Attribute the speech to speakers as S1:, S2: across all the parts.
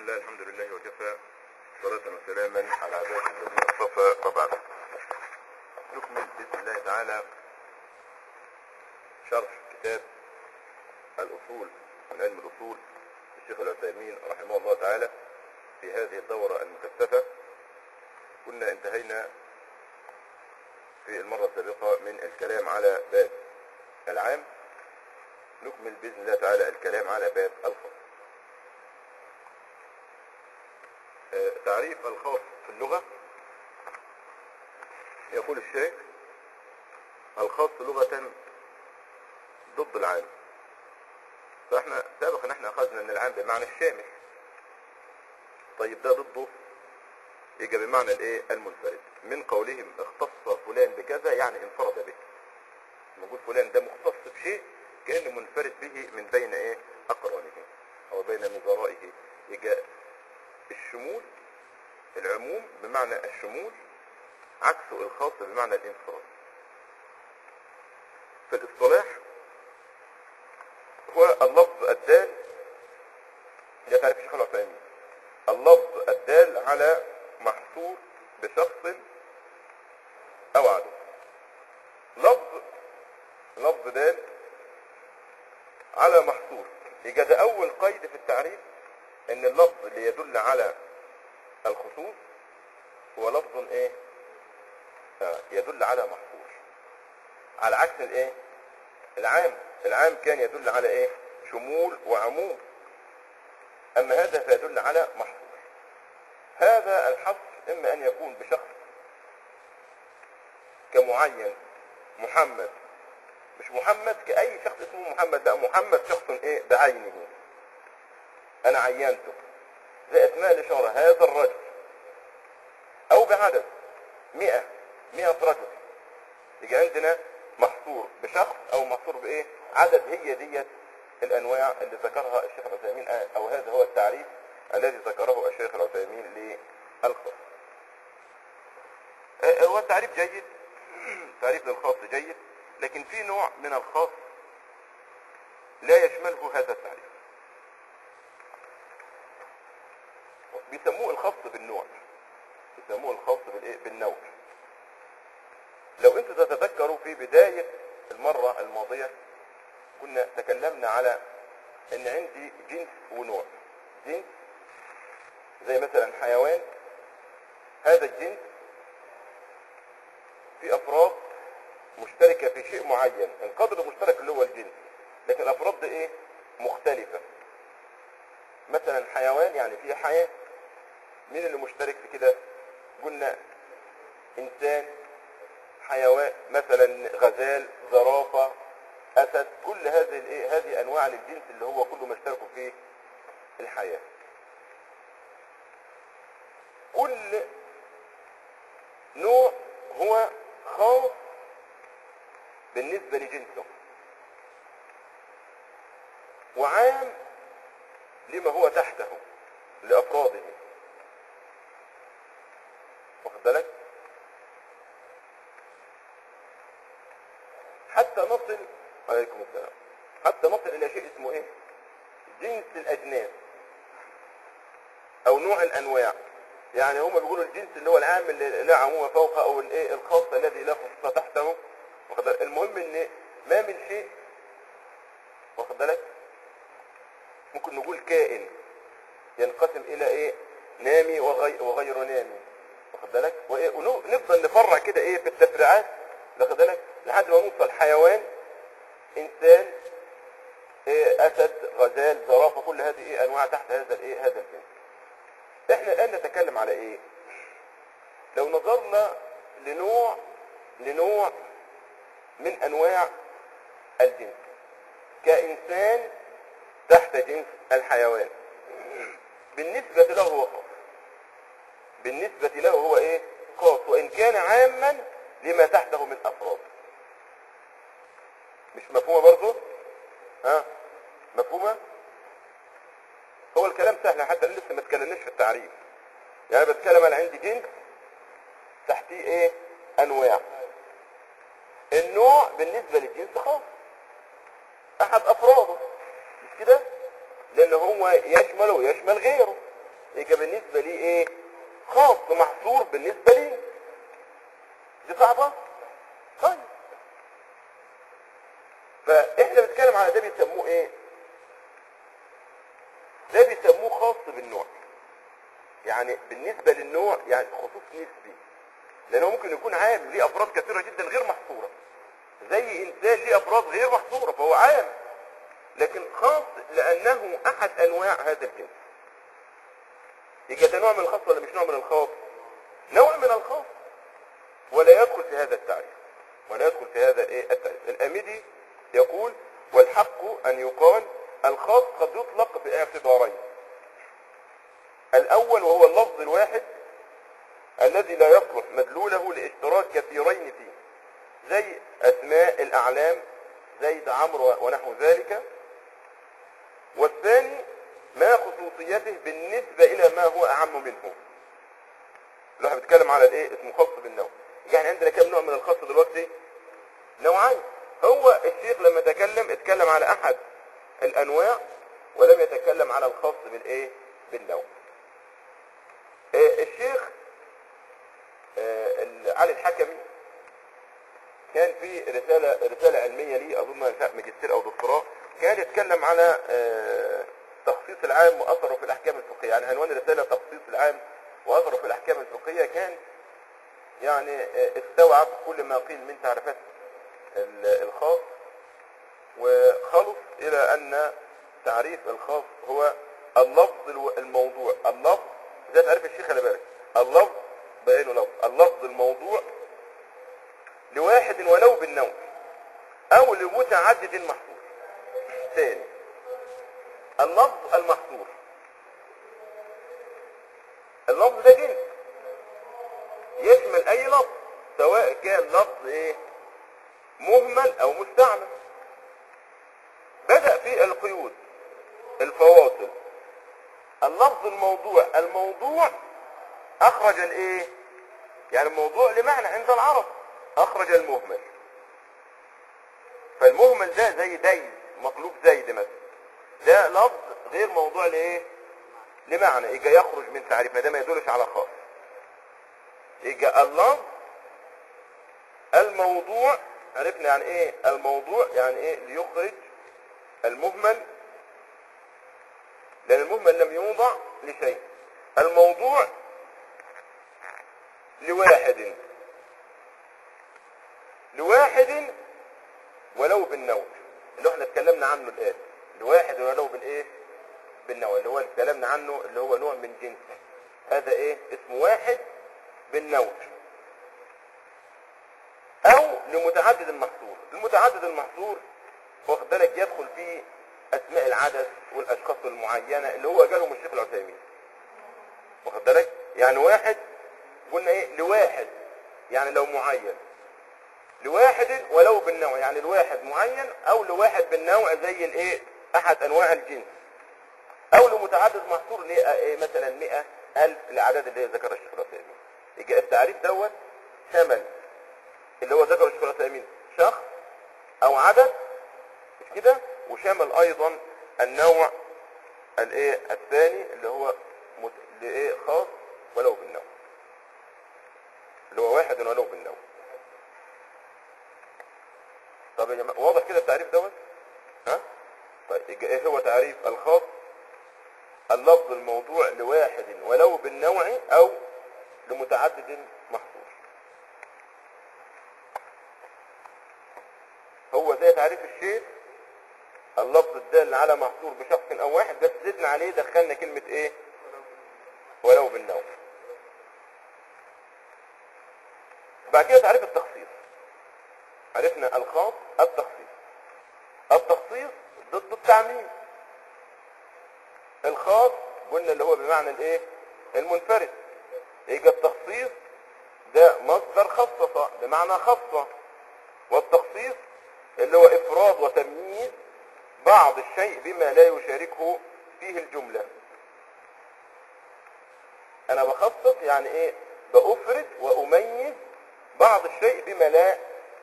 S1: الله الحمد لله وكفى صلاة وسلاما على عباده الذين اصطفى وبعد نكمل بإذن الله تعالى شرح كتاب الأصول من علم الأصول الشيخ العثيمين رحمه الله تعالى في هذه الدورة المكثفة كنا انتهينا في المرة السابقة من الكلام على باب العام نكمل بإذن الله تعالى الكلام على باب الخاص آه، تعريف الخاص في اللغة يقول الشيخ الخاص لغة ضد العام فاحنا سابقا ان احنا اخذنا ان العام بمعنى الشامل طيب ده ضده يجي بمعنى الايه المنفرد من قولهم اختص فلان بكذا يعني انفرد به موجود فلان ده مختص بشيء كأنه منفرد به من بين ايه اقرانه او بين نظرائه يجي الشمول العموم بمعنى الشمول عكسه الخاص بمعنى الانفراد في الاصطلاح هو اللفظ الدال ده تعريف الشيخ العثيمين اللفظ الدال على محصور بشخص او عدد لفظ لفظ دال على محصور يبقى ده اول قيد في التعريف ان اللفظ اللي يدل على الخصوص هو لفظ ايه آه يدل على محصور على عكس الايه العام العام كان يدل على ايه شمول وعموم اما هذا فيدل على محصور هذا الحصر اما ان يكون بشخص كمعين محمد مش محمد كأي شخص اسمه محمد لا محمد شخص ايه بعينه انا عينته زي اسماء الاشارة هذا الرجل او بعدد مئة مئة رجل يجي عندنا محصور بشخص او محصور بايه عدد هي ديت الانواع اللي ذكرها الشيخ العثيمين او هذا هو التعريف الذي ذكره الشيخ العثيمين للخاص هو التعريف جيد تعريف للخاص جيد لكن في نوع من الخاص لا يشمله هذا التعريف بيسموه الخاص بالنوع بيسموه الخاص بالايه بالنوع لو انتوا تتذكروا في بداية المرة الماضية كنا تكلمنا على ان عندي جنس ونوع جنس زي مثلا حيوان هذا الجنس في افراد مشتركة في شيء معين القدر المشترك اللي هو الجنس لكن الافراد دي ايه مختلفة مثلا حيوان يعني فيه حياة مين اللي مشترك في كده قلنا انسان حيوان مثلا غزال زرافة اسد كل هذه الايه هذه انواع للجنس اللي هو كله مشترك في الحياة كل نوع هو خاص بالنسبة لجنسه وعام لما هو تحته لأفراده واخد بالك حتى نصل عليكم السلام حتى نصل إلى شيء اسمه إيه جنس الأجناس أو نوع الأنواع يعني هم بيقولوا الجنس اللي هو العام اللي لا عموم فوقه أو الإيه الخاص الذي لا خصوص تحته واخد بالك المهم ان ما من شيء واخد بالك ممكن نقول كائن ينقسم الى ايه نامي وغير, وغير نامي واخد بالك وايه ونفضل نفرع كده ايه في التفريعات واخد بالك لحد ما نوصل حيوان انسان إيه اسد غزال زرافه كل هذه ايه انواع تحت هذا الايه هذا الجنس احنا الان نتكلم على ايه لو نظرنا لنوع لنوع من انواع الجنس كانسان تحت جنس الحيوان بالنسبة له هو خاص بالنسبة له هو ايه خاص وان كان عاما لما تحته من افراد مش مفهومة برضو ها مفهومة هو الكلام سهل حتى لسه ما اتكلمناش في التعريف يعني بتكلم انا عندي جنس تحتيه ايه انواع النوع بالنسبة للجنس خاص احد افراده مش كده لان هو يشمل ويشمل غيره يبقى بالنسبة لي ايه خاص محصور بالنسبة لي دي صعبة طيب فاحنا بنتكلم على ده بيسموه ايه ده بيسموه خاص بالنوع يعني بالنسبة للنوع يعني خصوص نسبي لانه ممكن يكون عام ليه افراد كثيرة جدا غير محصورة زي انسان ليه افراد غير محصورة فهو عام لكن خاص لانه احد انواع هذا الجنس يبقى ده نوع من الخاص ولا مش نوع من الخاص نوع من الخاص ولا يدخل في هذا التعريف ولا يدخل في هذا ايه التعريف الامدي يقول والحق ان يقال الخاص قد يطلق باعتبارين الاول وهو اللفظ الواحد الذي لا يصلح مدلوله لاشتراك كثيرين فيه زي اسماء الاعلام زيد عمرو ونحو ذلك والثاني ما خصوصيته بالنسبة الى ما هو اعم منه لو احنا بنتكلم على الايه اسمه خاص بالنوع يعني عندنا كم نوع من الخاص دلوقتي نوعين هو الشيخ لما تكلم اتكلم على احد الانواع ولم يتكلم على الخاص بالايه بالنوع آه، الشيخ آه، ال- علي الحكمي كان في رسالة رسالة علمية لي أظن ماجستير أو دكتوراه كان يتكلم على آه، تخصيص العام وأثره في الأحكام الفقهية يعني عنوان الرسالة تخصيص العام وأثره في الأحكام الفقهية كان يعني آه، استوعب كل ما قيل من تعريفات ال- الخاص وخلص إلى أن تعريف الخاص هو اللفظ الو- الموضوع اللفظ ده تعريف الشيخ خلي بالك اللفظ بقيله لفظ اللفظ الموضوع لواحد ولو بالنوع او لمتعدد محصور ثاني اللفظ المحصور اللفظ ده جنس يشمل اي لفظ سواء كان لفظ ايه مهمل او مستعمل بدأ في القيود الفواصل اللفظ الموضوع الموضوع اخرج الايه يعني الموضوع لمعنى عند العرب اخرج المهمل فالمهمل ده زي ديز مقلوب زيد مثلا ده لفظ غير موضوع لايه لمعنى يجي يخرج من تعريف ما ده ما يدلش على خاص يجي اللفظ الموضوع عرفنا يعني ايه الموضوع يعني ايه ليخرج المهمل لان المهمل لم يوضع لشيء الموضوع لواحد لواحد ولو بالنوع اللي احنا اتكلمنا عنه الان لواحد ولو بالايه بالنوع اللي هو اللي اتكلمنا عنه اللي هو نوع من جنس هذا ايه اسمه واحد بالنوع او لمتعدد المحصور المتعدد المحصور واخد بالك يدخل فيه اسماء العدد والاشخاص المعينه اللي هو جالهم الشيخ العثيمين واخد بالك يعني واحد قلنا ايه لواحد يعني لو معين لواحد ولو بالنوع يعني الواحد معين او لواحد بالنوع زي الايه احد انواع الجنس او لمتعدد محصور ليه إيه مثلا 100 الف الاعداد اللي هي ذكر الشيخ العثيمين يجي التعريف دوت شمل اللي هو ذكر الشيخ العثيمين شخص او عدد مش كده وشمل ايضا النوع الايه الثاني اللي هو مت... لايه خاص ولو بالنوع اللي هو واحد ولو بالنوع طب يا جماعه واضح كده التعريف دوت ها طيب يبقى ايه هو تعريف الخاص اللفظ الموضوع لواحد ولو بالنوع او لمتعدد محصور هو زي تعريف الشيء اللفظ الدال على محصور بشخص او واحد بس زدنا عليه دخلنا كلمة ايه ولو بالنوع بعد كده تعريف التخصيص عرفنا الخاص التخصيص التخصيص ضد التعميم الخاص قلنا اللي هو بمعنى الايه المنفرد يجي التخصيص ده مصدر خصص بمعنى خصة والتخصيص اللي هو افراد وتمييز بعض الشيء بما لا يشاركه فيه الجملة انا بخصص يعني ايه بأفرد وأميز بعض الشيء بما لا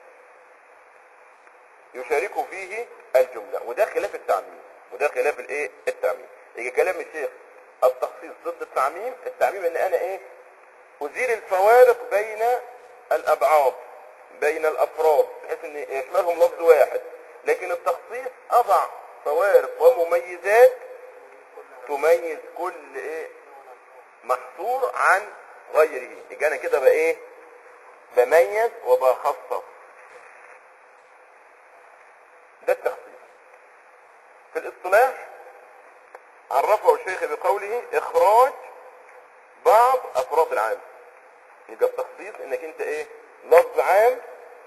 S1: يشاركه فيه الجملة وده خلاف التعميم وده خلاف الايه التعميم يجي كلام الشيخ التخصيص ضد التعميم التعميم ان انا ايه ازيل الفوارق بين الابعاد بين الافراد بحيث ان يشملهم لفظ واحد لكن التخصيص اضع فوارق ومميزات تميز كل ايه محصور عن غيره يبقى انا كده بقى ايه بميز وبخصص ده التخصيص في الاصطلاح عرفه الشيخ بقوله اخراج بعض افراد العام يبقى التخصيص انك انت ايه لفظ عام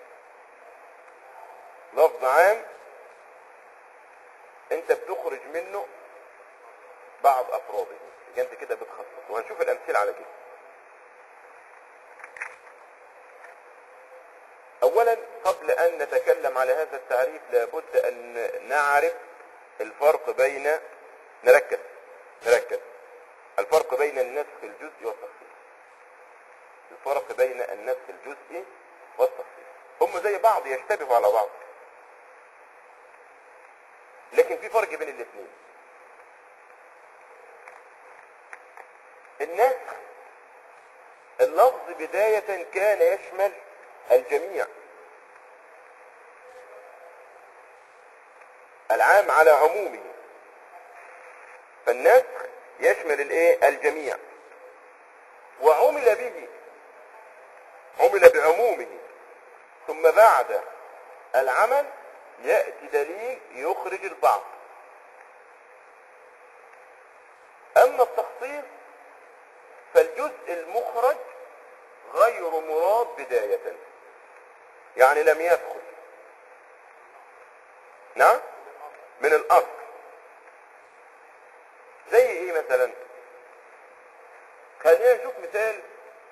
S1: لفظ عام انت بتخرج منه بعض افراده يبقى انت كده بتخصص وهنشوف الامثله على كده اولا قبل ان نتكلم على هذا التعريف لابد ان نعرف الفرق بين نركز نركز الفرق بين النسخ الجزئي والتخصيص الفرق بين النسخ الجزئي والتخصيص هم زي بعض يشتبهوا على بعض لكن في فرق بين الاثنين النسخ اللفظ بداية كان يشمل الجميع العام على عمومه فالنسخ يشمل الايه الجميع وعمل به عمل بعمومه ثم بعد العمل يأتي دليل يخرج البعض أما التخصيص فالجزء المخرج غير مراد بداية يعني لم يدخل نعم من الأصل زي ايه مثلا خلينا نشوف مثال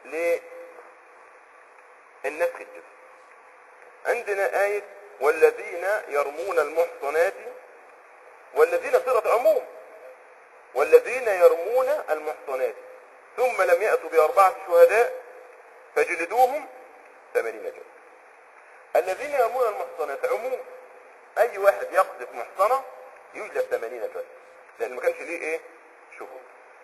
S1: للنسخ الجزء عندنا آية والذين يرمون المحصنات والذين صيغة عموم والذين يرمون المحصنات ثم لم يأتوا بأربعة شهداء فجلدوهم ثمانين جلد الذين يرمون المحصنات عموم أي واحد يقذف محصنة يجلد ثمانين جلد لأن ما كانش ليه إيه شهود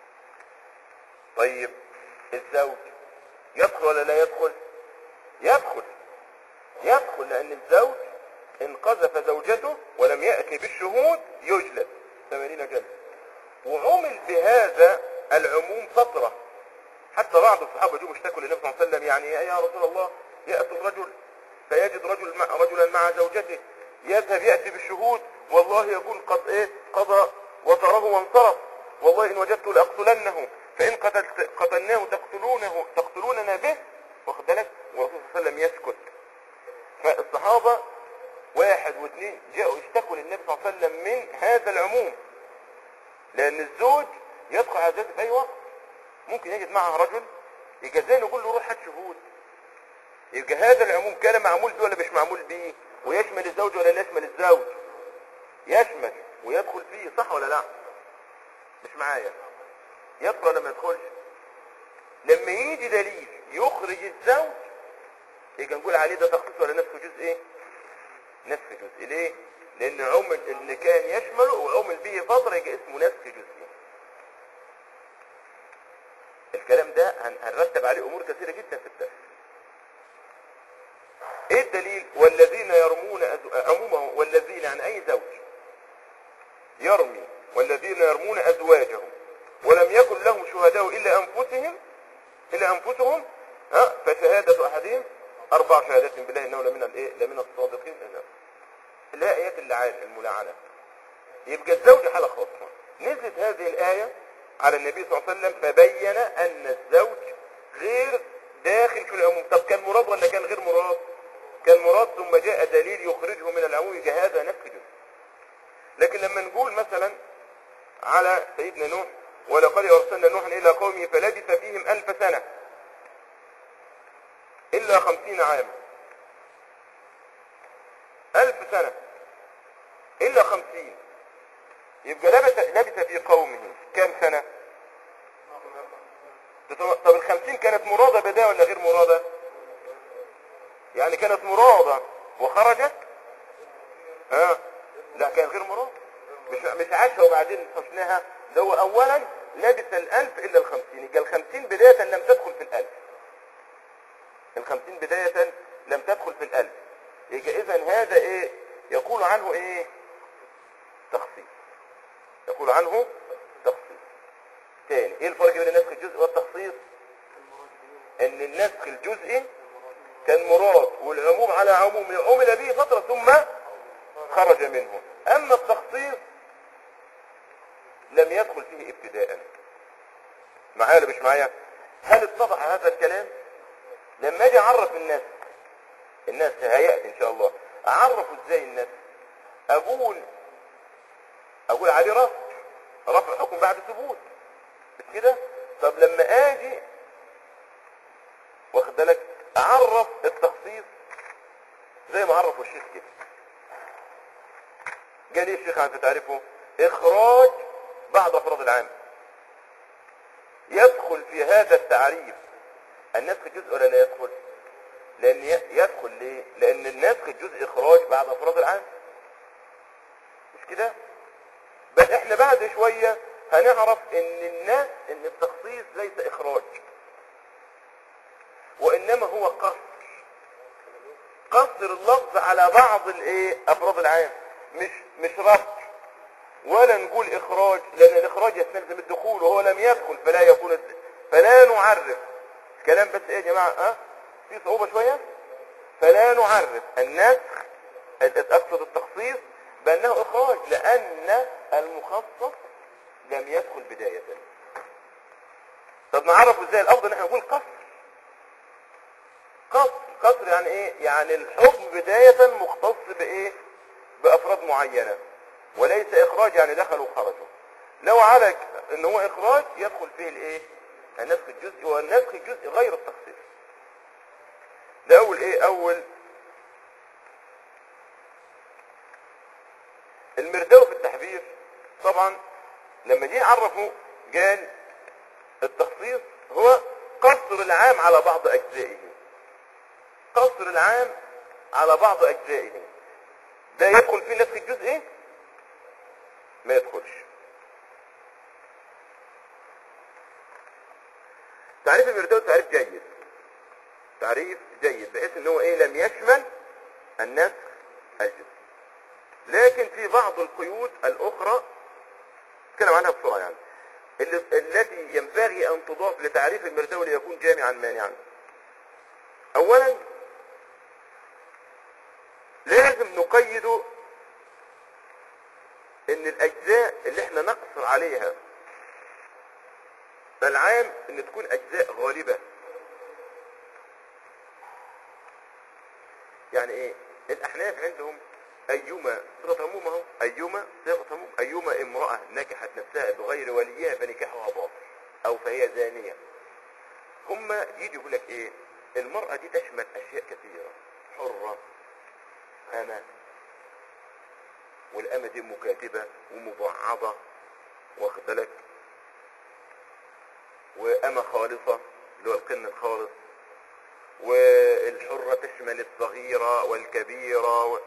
S1: طيب الزوج يدخل ولا لا يدخل يدخل يدخل لأن الزوج إن قذف زوجته ولم يأتي بالشهود يجلد ثمانين جلد وعمل بهذا العموم فترة حتى بعض الصحابة جم اشتكوا للنبي صلى الله عليه وسلم يعني يا رسول الله يأتي الرجل فيجد رجل مع رجلا مع زوجته يذهب يأتي بالشهود والله يكون قد ايه قضى وطره وانصرف والله ان وجدته لاقتلنه فان قتلت قتلناه تقتلونه تقتلوننا به واخد بالك والرسول صلى الله عليه وسلم يسكت فالصحابة واحد واثنين جاءوا اشتكوا للنبي صلى الله عليه وسلم من هذا العموم لان الزوج يدخل على ذاته في اي وقت ممكن يجد معها رجل يجزاه يقول له روح هات شهود يبقى هذا العموم كان معمول به ولا مش معمول به ويشمل الزوج ولا لا يشمل الزوج يشمل ويدخل فيه صح ولا لا مش معايا يدخل ولا ما يدخلش لما يجي دليل يخرج الزوج يبقى نقول عليه ده تخصيص ولا نسخ جزء ايه نسخ جزء ليه لان عمل اللي كان يشمله وعمل به فترة يبقى اسمه نسخ جزء الكلام ده هن- هنرتب عليه امور كثيرة جدا في الدرس ايه الدليل والذين يرمون أز... عمومه والذين عن اي زوج يرمي والذين يرمون ازواجهم ولم يكن لهم شهداء الا انفسهم الا انفسهم ها فشهادة احدهم اربع شهادات بالله انه لمن الايه لمن الصادقين إذا. اللي هي ايات اللعان الملاعنة يبقى الزوج حالة خاصة نزلت هذه الآية على النبي صلى الله عليه وسلم فبين أن الزوج غير داخل في العموم طب كان مراد ولا كان غير مراد كان مراد ثم جاء دليل يخرجه من العموم يبقى هذا نفس جزء لكن لما نقول مثلا على سيدنا نوح ولقد أرسلنا نوحا إلى قومه فلبث فيهم ألف سنة إلا خمسين عاما ألف سنة إلا خمسين يبقى لبث لبث في قومه كام سنة طب الخمسين كانت مرادة بداية ولا غير مرادة يعني كانت مرادة وخرجت ها لا كان غير مراد مش مش عاشها وبعدين حسناها ده هو اولا لبس الألف إلا الخمسين يبقى الخمسين بداية لم تدخل في الألف الخمسين بداية لم تدخل في الألف يبقى إذا هذا إيه يقول عنه إيه تخصيص يقول عنه تخصيص تاني إيه الفرق بين النسخ الجزئي والتخصيص إن النسخ الجزئي كان مراد والعموم على عموم عمل به فترة ثم خرج منه أما التخصيص لم يدخل فيه ابتداء معايا ولا مش معايا هل اتضح هذا الكلام لما اجي اعرف الناس الناس هيأتي ان شاء الله اعرفه ازاي الناس اقول اقول عليه رفع رفع حكم بعد ثبوت مش كده طب لما اجي واخد بالك اعرف التخصيص زي ما عرفوا الشيخ كده قال ايه الشيخ عن تعرفه اخراج بعض افراد العام يدخل في هذا التعريف النسخ جزء ولا لا يدخل لان ي- يدخل ليه لان النسخ جزء اخراج بعض افراد العام مش كده بل احنا بعد شوية هنعرف ان الناس ان التخصيص ليس اخراج وانما هو قصر قصر اللفظ على بعض الايه افراد العام مش مش ربط ولا نقول اخراج لان الاخراج يستلزم الدخول وهو لم يدخل فلا يكون الد- فلا نعرف كلام بس ايه يا جماعه ها في صعوبه شويه فلا نعرف النسخ اقصد التخصيص بانه اخراج لان المخصص لم يدخل بدايه طب نعرفه ازاي الافضل ان احنا نقول قصر قصر قصر يعني ايه يعني الحكم بدايه مختص بايه بافراد معينه وليس اخراج يعني دخلوا وخرجوا لو على ان هو اخراج يدخل فيه الايه النسخ الجزئي والنسخ الجزئي غير التخصيص ده اول ايه اول المرداوي في التحبير طبعا لما جه عرفه قال التخصيص هو قصر العام على بعض اجزائه قصر العام على بعض اجزائه ده يدخل فيه النسخ الجزئي ما يدخلش تعريف المرداوي تعريف جيد تعريف جيد بحيث ان هو ايه لم يشمل النسخ الجزئي لكن في بعض القيود الاخرى نتكلم عنها بسرعه يعني اللي- التي ينبغي ان تضاف لتعريف المرداوي ليكون جامعا مانعا اولا لازم نقيد ان الاجزاء اللي احنا نقصر عليها العام ان تكون اجزاء غالبة يعني ايه الاحناف عندهم ايما صيغة عموم اهو ايما صيغة عموم ايما امرأة نكحت نفسها بغير وليها فنكاحها باطل او فهي زانية هم يجي يقول لك ايه المرأة دي تشمل اشياء كثيرة حرة أمة والأمة دي مكاتبة ومبعضة واخد بالك وأمة خالصة اللي هو القن الخالص والحرة تشمل الصغيرة والكبيرة و...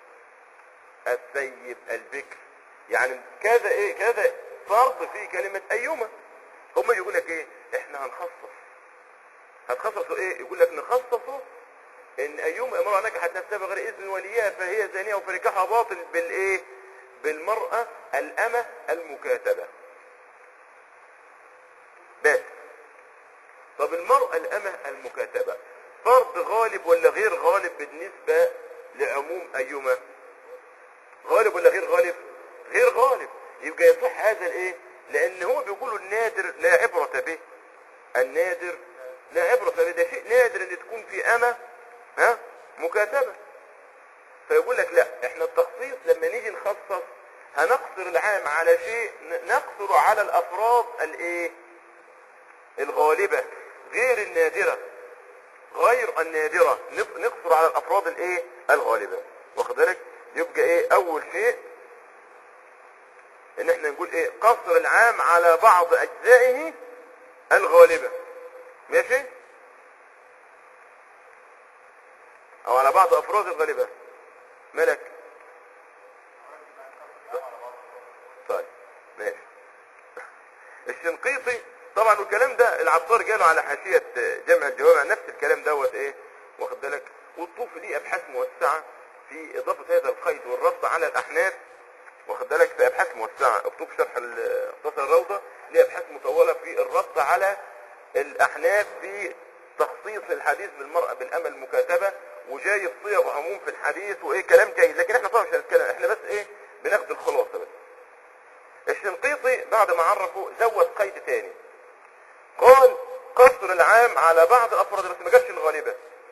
S1: الثيب البكر يعني كذا ايه كذا فرق في كلمة أيومة هم يقول لك ايه احنا هنخصص هتخصصوا ايه يقول لك نخصصه ان ايوم امرأة نجحت نفسها بغير اذن وليها فهي زانية وفنكاحها باطل بالايه بالمرأة الامة المكاتبة بس طب المرأة الامة المكاتبة فرض غالب ولا غير غالب بالنسبة لعموم ايومة غالب ولا غير غالب غير غالب يبقى يصح هذا الايه لان هو بيقولوا النادر لا عبرة به النادر لا عبرة به ده شيء نادر ان تكون في امة ها مكاتبة فيقول لك لا احنا التخصيص لما نيجي نخصص هنقصر العام على شيء ن- نقصر على الافراد الايه الغالبة غير النادرة غير النادرة نق- نقصر على الافراد الايه الغالبة واخد بالك يبقى ايه اول شيء ان احنا نقول ايه قصر العام على بعض اجزائه الغالبة ماشي او على بعض افراد الغالبة ملك طيب ماشي الشنقيطي طبعا والكلام ده العطار جاله على حاشية جمع الجوامع نفس الكلام دوت ايه واخد بالك والطوفي ليه ابحاث موسعة في اضافة هذا القيد والرد على الاحناف واخد بالك في ابحاث موسعة اكتب شرح ال- مختصر الروضة ليه ابحاث مطولة في الرد على الاحناف في تخصيص الحديث بالمرأة بالامل المكاتبة وجاي صيغ عموم في الحديث وايه كلام جيد لكن احنا طبعا مش هنتكلم احنا بس ايه بناخد الخلاصة بس الشنقيطي بعد ما عرفه زود قيد تاني قال قصر العام على بعض افراد بس ما جابش الغالبة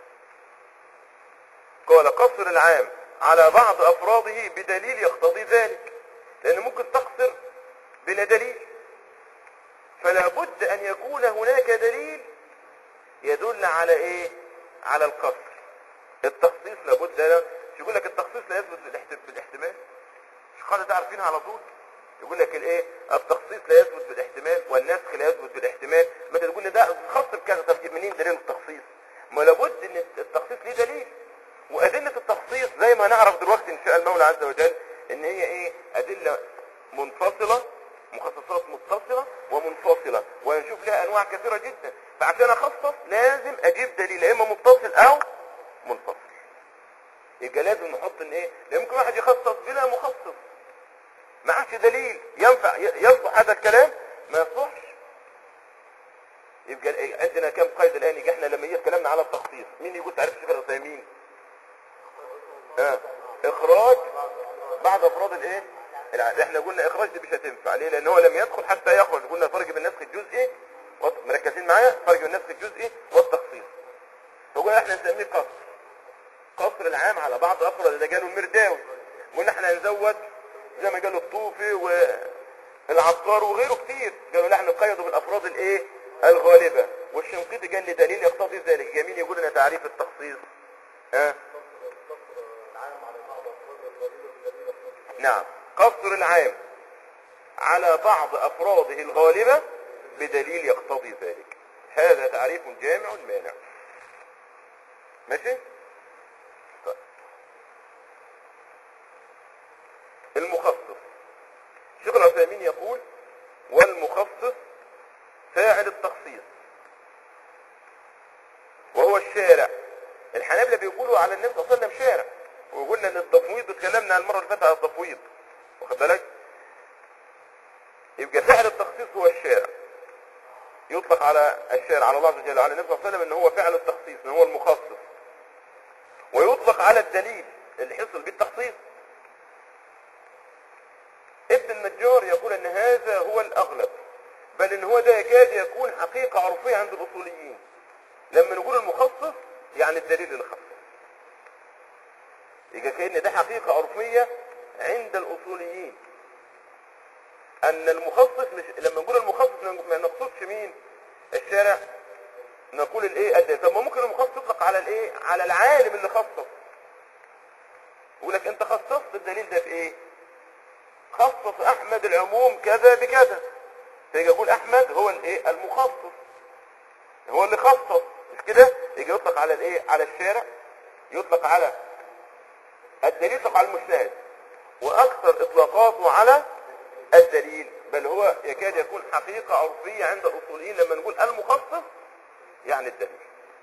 S1: قال قصر العام على بعض افراده بدليل يقتضي ذلك لان ممكن تقصر بلا دليل فلا بد ان يكون هناك دليل يدل على ايه على القصر التخصيص لابد لا يقول لك التخصيص لا يثبت بالاحت- بالاحتمال مش قاعدة ده عارفينها على طول يقول لك الايه التخصيص لا يثبت بالاحتمال والنسخ لا يثبت بالاحتمال ما تقول لي ده خاص بكذا طب تجيب منين دليل التخصيص ما لابد ان التخصيص ليه دليل وادله التخصيص زي ما نعرف دلوقتي ان شاء المولى عز وجل ان هي ايه ادله منفصله مخصصات متصله ومنفصله وهنشوف لها انواع كثيره جدا فعشان اخصص لازم اجيب دليل يا اما متصل او منفصل يبقى لازم نحط ان ايه لان ممكن واحد يخصص بلا مخصص معهش دليل ينفع ي- يصلح هذا الكلام ما يصلحش يبقى ال- عندنا كم قيد الان يجي احنا لما يجي كلامنا على التخصيص مين يقول تعرف الشيخ العثيمين اه اخراج بعض افراد الايه الع- احنا قلنا اخراج دي مش هتنفع ليه لان هو لم يدخل حتى يخرج قلنا فرق بين النسخ الجزئي وط- مركزين معايا فرق بين النسخ الجزئي والتخصيص فقلنا احنا نسميه قصر قصر العام على بعض افراد اللي قالوا المرداوي قلنا احنا هنزود زي ما قالوا الطوفي والعطار وغيره كتير قالوا لا احنا نقيده بالافراد الايه الغالبه والشنقيطي قال لي دليل يقتضي ذلك جميل يقول لنا تعريف التخصيص ها نعم قصر العام على بعض افراده الغالبه بدليل يقتضي ذلك هذا تعريف جامع مانع ماشي طيب. المخصص الشيخ العثيمين يقول والمخصص فاعل التخصيص وهو الشارع الحنابلة بيقولوا على النبي صلى الله عليه وسلم شارع وقلنا ان التفويض اتكلمنا عن المره اللي فاتت على التفويض واخد بالك يبقى فعل التخصيص هو الشارع يطلق على الشارع على الله عز وجل على النبي صلى الله عليه وسلم ان هو فعل التخصيص ان هو المخصص ويطلق على الدليل اللي حصل بالتخصيص ابن النجار يقول ان هذا هو الاغلب بل ان هو ده يكاد يكون حقيقة عرفية عند الاصوليين لما نقول المخصص يعني الدليل اللي خصص يبقى كأن ده حقيقة عرفية عند الاصوليين ان المخصص مش لما نقول المخصص ما نقصدش مين الشارع نقول الايه الدليل طب ما ممكن المخصص يطلق على الايه على العالم اللي خصص يقول لك انت خصصت الدليل ده في ايه خصص احمد العموم كذا بكذا فيجي يقول احمد هو الايه المخصص هو اللي خصص مش كده يجي يطلق على الايه على الشارع يطلق على الدليل يطلق على المجتهد واكثر اطلاقاته على الدليل بل هو يكاد يكون حقيقة عرفية عند الاصوليين لما نقول المخصص يعني الدليل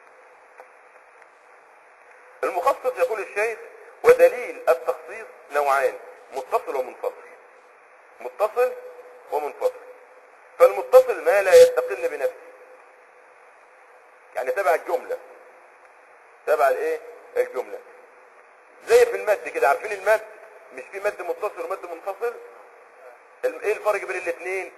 S1: المخصص يقول الشيخ ودليل التخصيص نوعان متصل ومنفصل متصل ومنفصل فالمتصل ما لا يستقل بنفسه يعني تبع الجملة تبع الايه الجملة زي في المد كده عارفين المد مش في مد متصل ومد منفصل الم- ايه الفرق بين الاثنين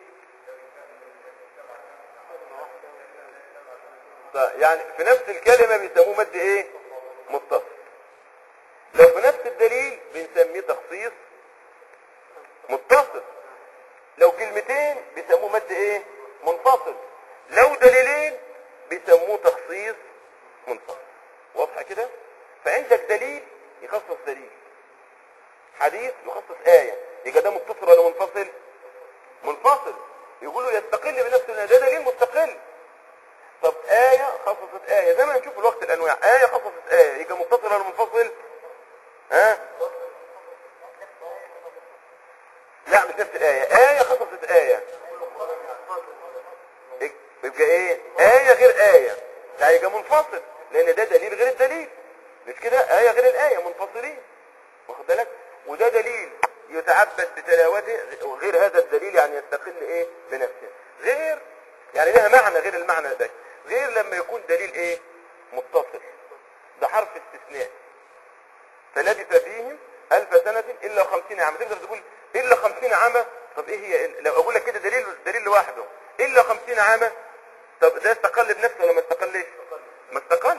S1: يعني في نفس الكلمة بيسموه مد ايه متصل لو في نفس الدليل بنسميه تخصيص متصل لو كلمتين بيسموه مد ايه منفصل لو دليلين بيسموه تخصيص منفصل واضحه كده فعندك دليل يخصص دليل حديث يخصص آية يبقى ده متصل ولا منفصل منفصل يقولوا يستقل بنفسه لأن ده دليل مستقل طب آية خصصت آية زي ما هنشوف الوقت الأنواع آية خصصت آية يبقى متصل ولا منفصل ها لا مش نفس الآية آية خصصت آية يبقى ايه آية غير آية ده هيبقى منفصل لان ده دليل غير الدليل مش كده آية غير الآية منفصلين واخد بالك وده دليل يتعبد بتلاوته وغير هذا الدليل يعني يستقل ايه بنفسه غير يعني لها معنى غير المعنى ده غير لما يكون دليل ايه متصل ده حرف استثناء فلبث فيهم ألف سنة إلا خمسين عاما تقدر تقول إلا خمسين عاما طب إيه هي لو أقول لك كده دليل دليل لوحده إلا خمسين عاما طب ده استقل بنفسه ولا ما استقلش؟ ما استقلش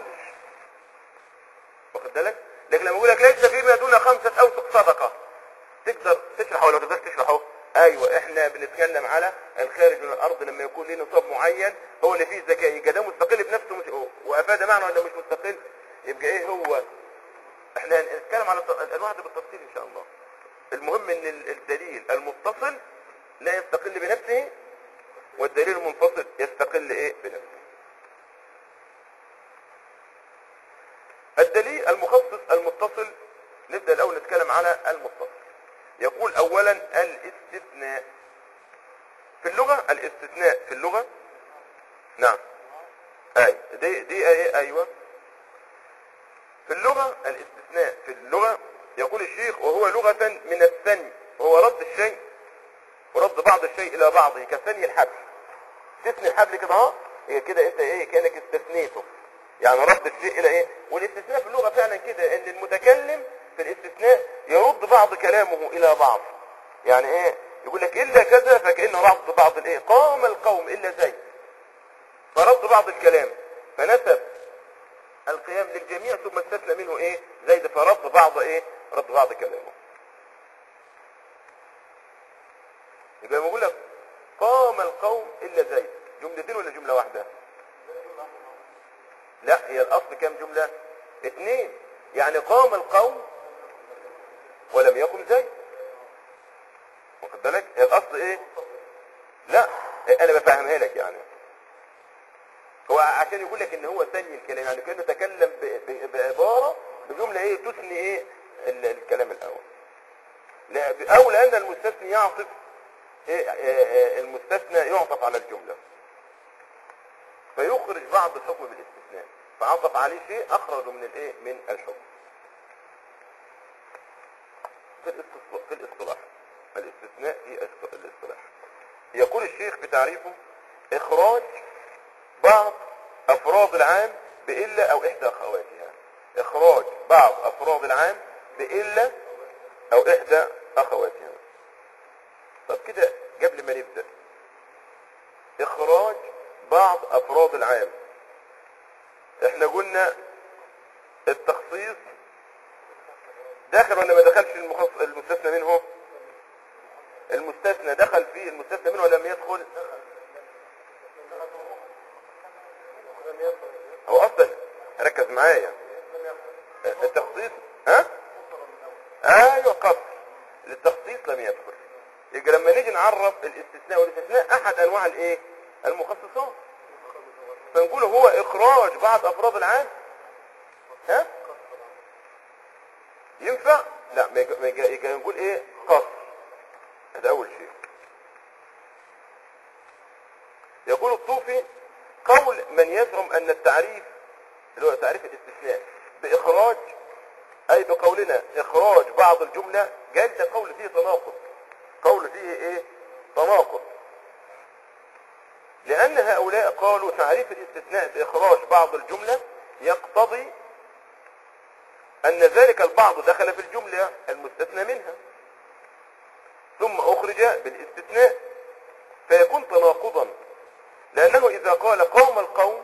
S1: واخد بالك؟ لكن لما أقول لك ليس فيما دون خمسة أوسق صدقة تقدر تشرحه ولا ما تقدرش تشرحه؟ ايوه احنا بنتكلم على الخارج من الارض لما يكون له نصاب معين هو اللي فيه الزكاه يبقى ده مستقل بنفسه مش وافاد معنى ولا مش مستقل يبقى ايه هو احنا هنتكلم على الت- الانواع دي بالتفصيل ان شاء الله المهم ان ال- الدليل المتصل لا يستقل بنفسه والدليل المنفصل يستقل ايه بنفسه الدليل المخصص المتصل نبدأ الاول نتكلم على المتصل يقول اولا الاستثناء في اللغة الاستثناء في اللغة نعم اي دي دي ايه ايوه في اللغة الاستثناء في اللغة يقول الشيخ وهو لغة من الثني وهو رد الشيء ورد بعض الشيء الى بعضه كثني الحبل تثني الحبل كده اهو هي كده انت ايه كانك استثنيته يعني رد الشيء الى ايه والاستثناء في اللغة فعلا كده ان المتكلم في الاستثناء يرد بعض كلامه الى بعض يعني ايه يقول لك الا كذا فكأنه رد بعض الايه قام القوم الا زي فرد بعض الكلام فنسب القيام للجميع ثم استثنى منه ايه زيد فرد بعض ايه رد بعض كلامه يبقى بقول لك قام القوم الا زيد جملتين ولا جمله واحده لا هي الاصل كام جمله اثنين يعني قام القوم ولم يقم زيد واخد بالك هي الاصل ايه لا انا بفهمها لك يعني هو عشان يقول لك ان هو ثاني الكلام يعني كانه تكلم ب- ب- بعباره بجمله ايه تثني ايه ال- الكلام الاول لا او لان المستثني يعطف إيه إيه إيه المستثنى يعطف على الجمله فيخرج بعض الحكم بالاستثناء فعطف عليه شيء اخرجه من الايه من الحكم في الاصطلاح في الاصطلاح الاستثناء في الاصط- الاصطلاح يقول الشيخ في تعريفه اخراج بعض افراد العام بإلا او احدى اخواتها اخراج بعض افراد العام بإلا او احدى اخواتها طب كده قبل ما نبدأ اخراج بعض افراد العام احنا قلنا التخصيص داخل ولا ما دخلش المخص... المستثنى منه المستثنى دخل فيه المستثنى منه ولا لم يدخل هو اصلا ركز معايا التخصيص ها ايوه قصر للتخصيص لم يدخل يبقى لما نيجي نعرف الاستثناء والاستثناء احد انواع الايه المخصصات فنقول هو اخراج بعض افراد العام ها ينفع لا ما يج- ما يج- يجي نقول ايه قصر هذا اول شيء يقول الصوفي قول من يزعم ان التعريف اللي هو تعريف الاستثناء باخراج اي بقولنا اخراج بعض الجملة قال ده قول فيه تناقض قول فيه ايه تناقض لان هؤلاء قالوا تعريف الاستثناء باخراج بعض الجملة يقتضي ان ذلك البعض دخل في الجملة المستثنى منها ثم اخرج بالاستثناء فيكون تناقضا لانه اذا قال قوم القوم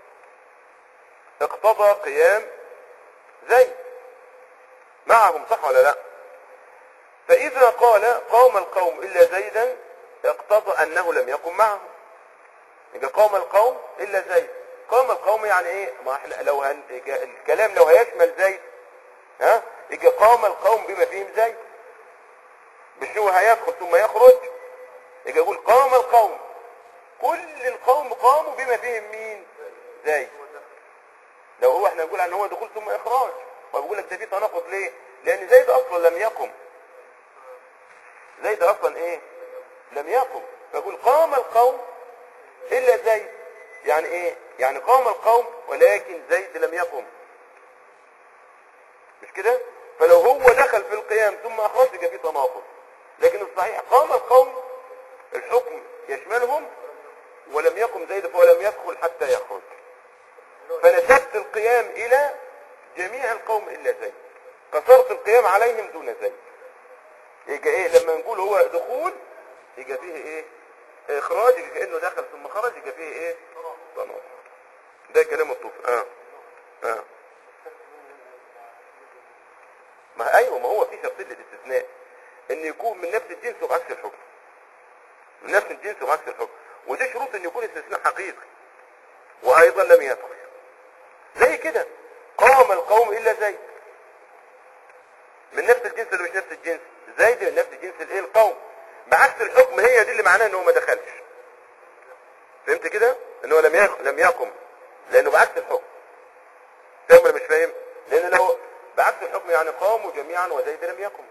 S1: اقتضى قيام زيد معهم صح ولا لا فاذا قال قوم القوم الا زيدا اقتضى انه لم يقم معهم يبقى قوم القوم الا زيد قوم القوم يعني ايه ما احنا لو هن... يبقى الكلام لو هيشمل زيد ها يبقى قام القوم بما فيهم زيد مش هو هيدخل ثم يخرج يبقى يقول قام القوم كل القوم قاموا بما فيهم مين زيد لو هو احنا نقول ان هو دخول ثم اخراج وبقول لك ده في تناقض ليه لان زيد اصلا لم يقم زيد اصلا ايه لم يقم فيقول قام القوم الا زيد يعني ايه يعني قام القوم ولكن زيد لم يقم مش كده فلو هو دخل في القيام ثم اخرج يبقى في تناقض لكن الصحيح قام القوم الحكم يشملهم ولم يقم زيد فهو لم يدخل حتى يخرج فنسبت القيام الى جميع القوم الا زيد قصرت القيام عليهم دون زيد يبقى ايه لما نقول هو دخول يبقى فيه ايه اخراج يبقى كانه دخل ثم خرج يبقى فيه ايه تناقض ده كلام الطفل اه اه ما ايوه ما هو في شرطين للاستثناء ان يكون من نفس الجنس وبعكس الحكم من نفس الجنس وبعكس الحكم ودي شروط ان يكون استثناء حقيقي وايضا لم يدخل زي كده قام القوم الا زيد من نفس الجنس ولا مش نفس الجنس زيد من نفس الجنس الايه القوم بعكس الحكم هي دي اللي معناها ان هو ما دخلش فهمت كده ان هو لم يقم لم يقم لانه بعكس الحكم فاهم ولا مش فاهم لان لو بعكس الحكم يعني قاموا جميعا وزيد لم يقم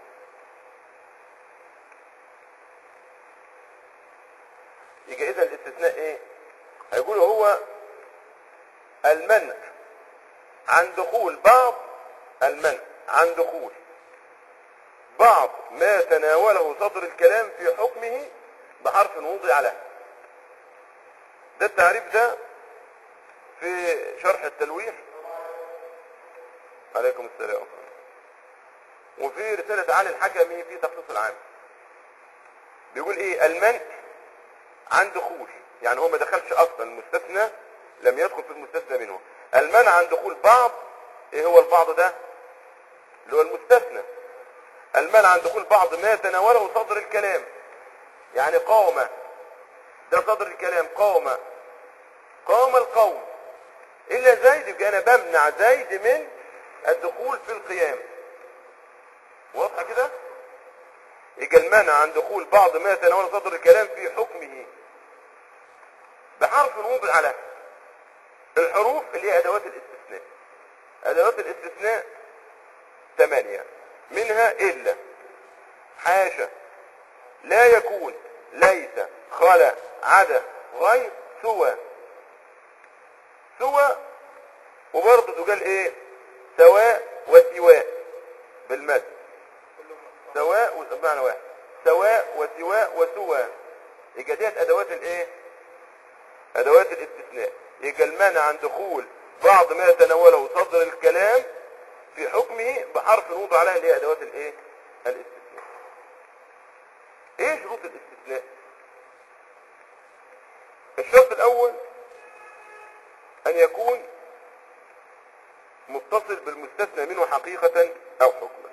S1: يبقى اذا الاستثناء ايه هيقول هو المنع عن دخول بعض المنع عن دخول بعض ما تناوله صدر الكلام في حكمه بحرف وضع له ده التعريف ده في شرح التلويح عليكم السلام وفي رسالة علي الحكمي في تخصيص العام بيقول ايه المنع عن دخول يعني هو ما دخلش اصلا المستثنى لم يدخل في المستثنى منه المنع عن دخول بعض ايه هو البعض ده اللي هو المستثنى المنع عن دخول بعض ما تناوله صدر الكلام يعني قوم ده صدر الكلام قوم قام القوم الا زيد يبقى انا بمنع زيد من الدخول في القيام واضحه كده يبقى المنع عن دخول بعض ما يتناول صدر الكلام في حكمه بحرف وضع على الحروف اللي هي ادوات الاستثناء ادوات الاستثناء ثمانية منها الا حاشا لا يكون ليس خلا عدا غير سوى سوى وبرضه تقال ايه سواء وسواء بالمد سواء بمعنى واحد سواء وسواء وسوى يبقى ديت ادوات الايه ادوات الاستثناء يبقى المانع عن دخول بعض ما يتناوله صدر الكلام في حكمه بحرف نوضع عليها اللي هي ادوات الايه الاستثناء ايه شروط الاستثناء الشرط الاول ان يكون متصل بالمستثنى منه حقيقة او حكما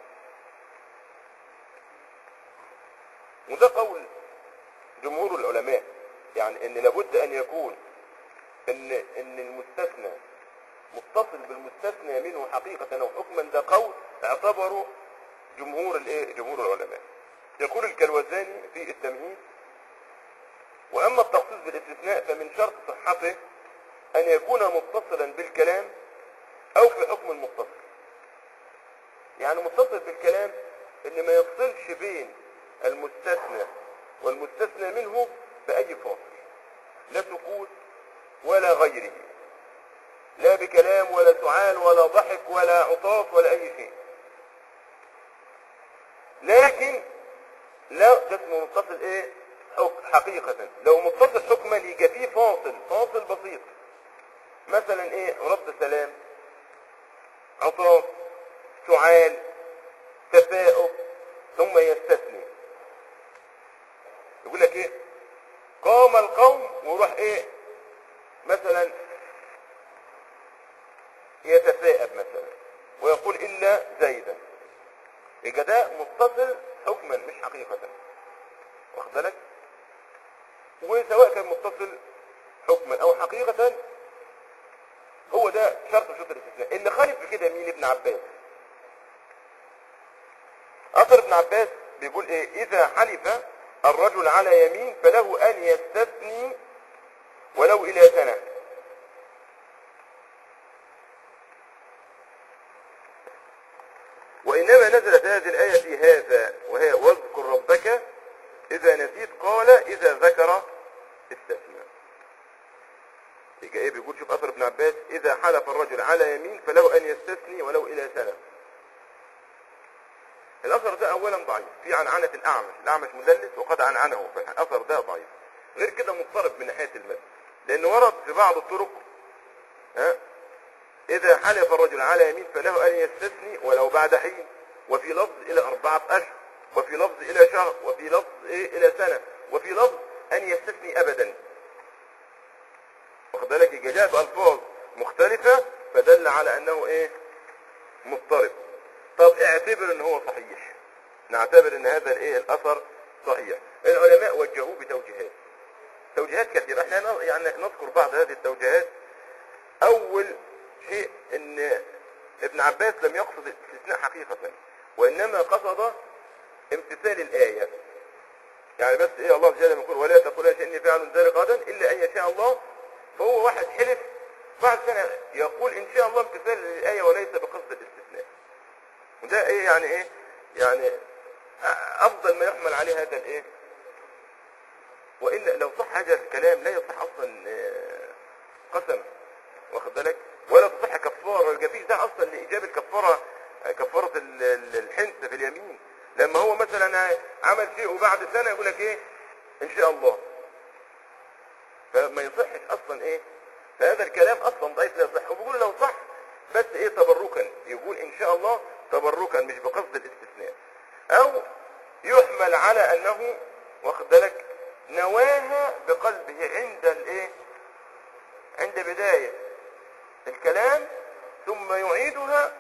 S1: وده قول جمهور العلماء يعني ان لابد ان يكون ان ان المستثنى متصل بالمستثنى منه حقيقة او حكما ده قول اعتبره جمهور الايه جمهور العلماء يقول الكلوزاني في التمهيد واما التخصيص بالاستثناء فمن شرط صحته ان يكون متصلا بالكلام او في حكم متصل يعني متصل بالكلام ان ما يفصلش بين المستثنى والمستثنى منه بأي فاصل لا سكوت ولا غيره لا بكلام ولا سعال ولا ضحك ولا عطاف ولا أي شيء لكن لا ده اسمه متصل ايه حك- حقيقة لو متصل حكما يبقى فيه فاصل فاصل بسيط مثلا ايه رد سلام عطاف سعال تفاؤل ثم يستثني يقول لك ايه قام القوم ويروح ايه مثلا يتثاءب مثلا ويقول الا زيدا يبقى ده متصل حكما مش حقيقة واخد بالك وسواء كان متصل حكما او حقيقة هو ده شرط من شروط الاستثناء اللي خالف في كده مين ابن عباس اثر ابن عباس بيقول ايه اذا حلف الرجل على يمين فله ان يستثني ولو الى سنة وانما نزلت هذه الايه في هذا وهي واذكر ربك اذا نسيت قال اذا ذكر استثنى يبقى ايه بيقول شوف اثر ابن عباس اذا حلف الرجل على يمين فله ان يستثني ولو الى سنه الاثر ده اولا ضعيف في عنعنه الاعمش الاعمش مدلس وقد عنعنه فالاثر ده ضعيف غير كده مضطرب من ناحيه المد لان ورد في بعض الطرق ها اذا حلف الرجل على يمين فله ان يستثني ولو بعد حين وفي لفظ الى اربعه اشهر وفي لفظ الى شهر وفي لفظ ايه الى سنه وفي لفظ ان يستثني ابدا واخد بالك يبقى جاء بألفاظ مختلفة فدل على أنه إيه مضطرب طب اعتبر أن هو صحيح نعتبر أن هذا الإيه الأثر صحيح العلماء وجهوه بتوجيهات توجيهات كثيرة احنا ن- يعني نذكر بعض هذه التوجيهات أول شيء أن ابن عباس لم يقصد الاستثناء حقيقة وإنما قصد امتثال الآية يعني بس ايه الله جل وعلا يقول ولا تقول اني فاعل ذلك غدا الا ان يشاء الله فهو واحد حلف بعد سنه يقول ان شاء الله امتثال للايه وليس بقصد الاستثناء وده ايه يعني ايه يعني أ- افضل ما يحمل عليه هذا الايه والا لو صح هذا الكلام لا يصح اصلا آه، قسم واخد بالك ولا تصح كفاره الجفيف ده اصلا لايجاب الكفاره آه، كفاره ال- ال- الحنث في اليمين لما هو مثلا عمل شيء وبعد سنه يقول لك ايه ان شاء الله فما يصحش اصلا ايه فهذا الكلام اصلا ضعيف لا يصح وبيقول لو صح بس ايه تبركا يقول ان شاء الله تبركا مش بقصد الاستثناء او يحمل على انه واخد بالك نواها بقلبه عند الايه عند بداية الكلام ثم يعيدها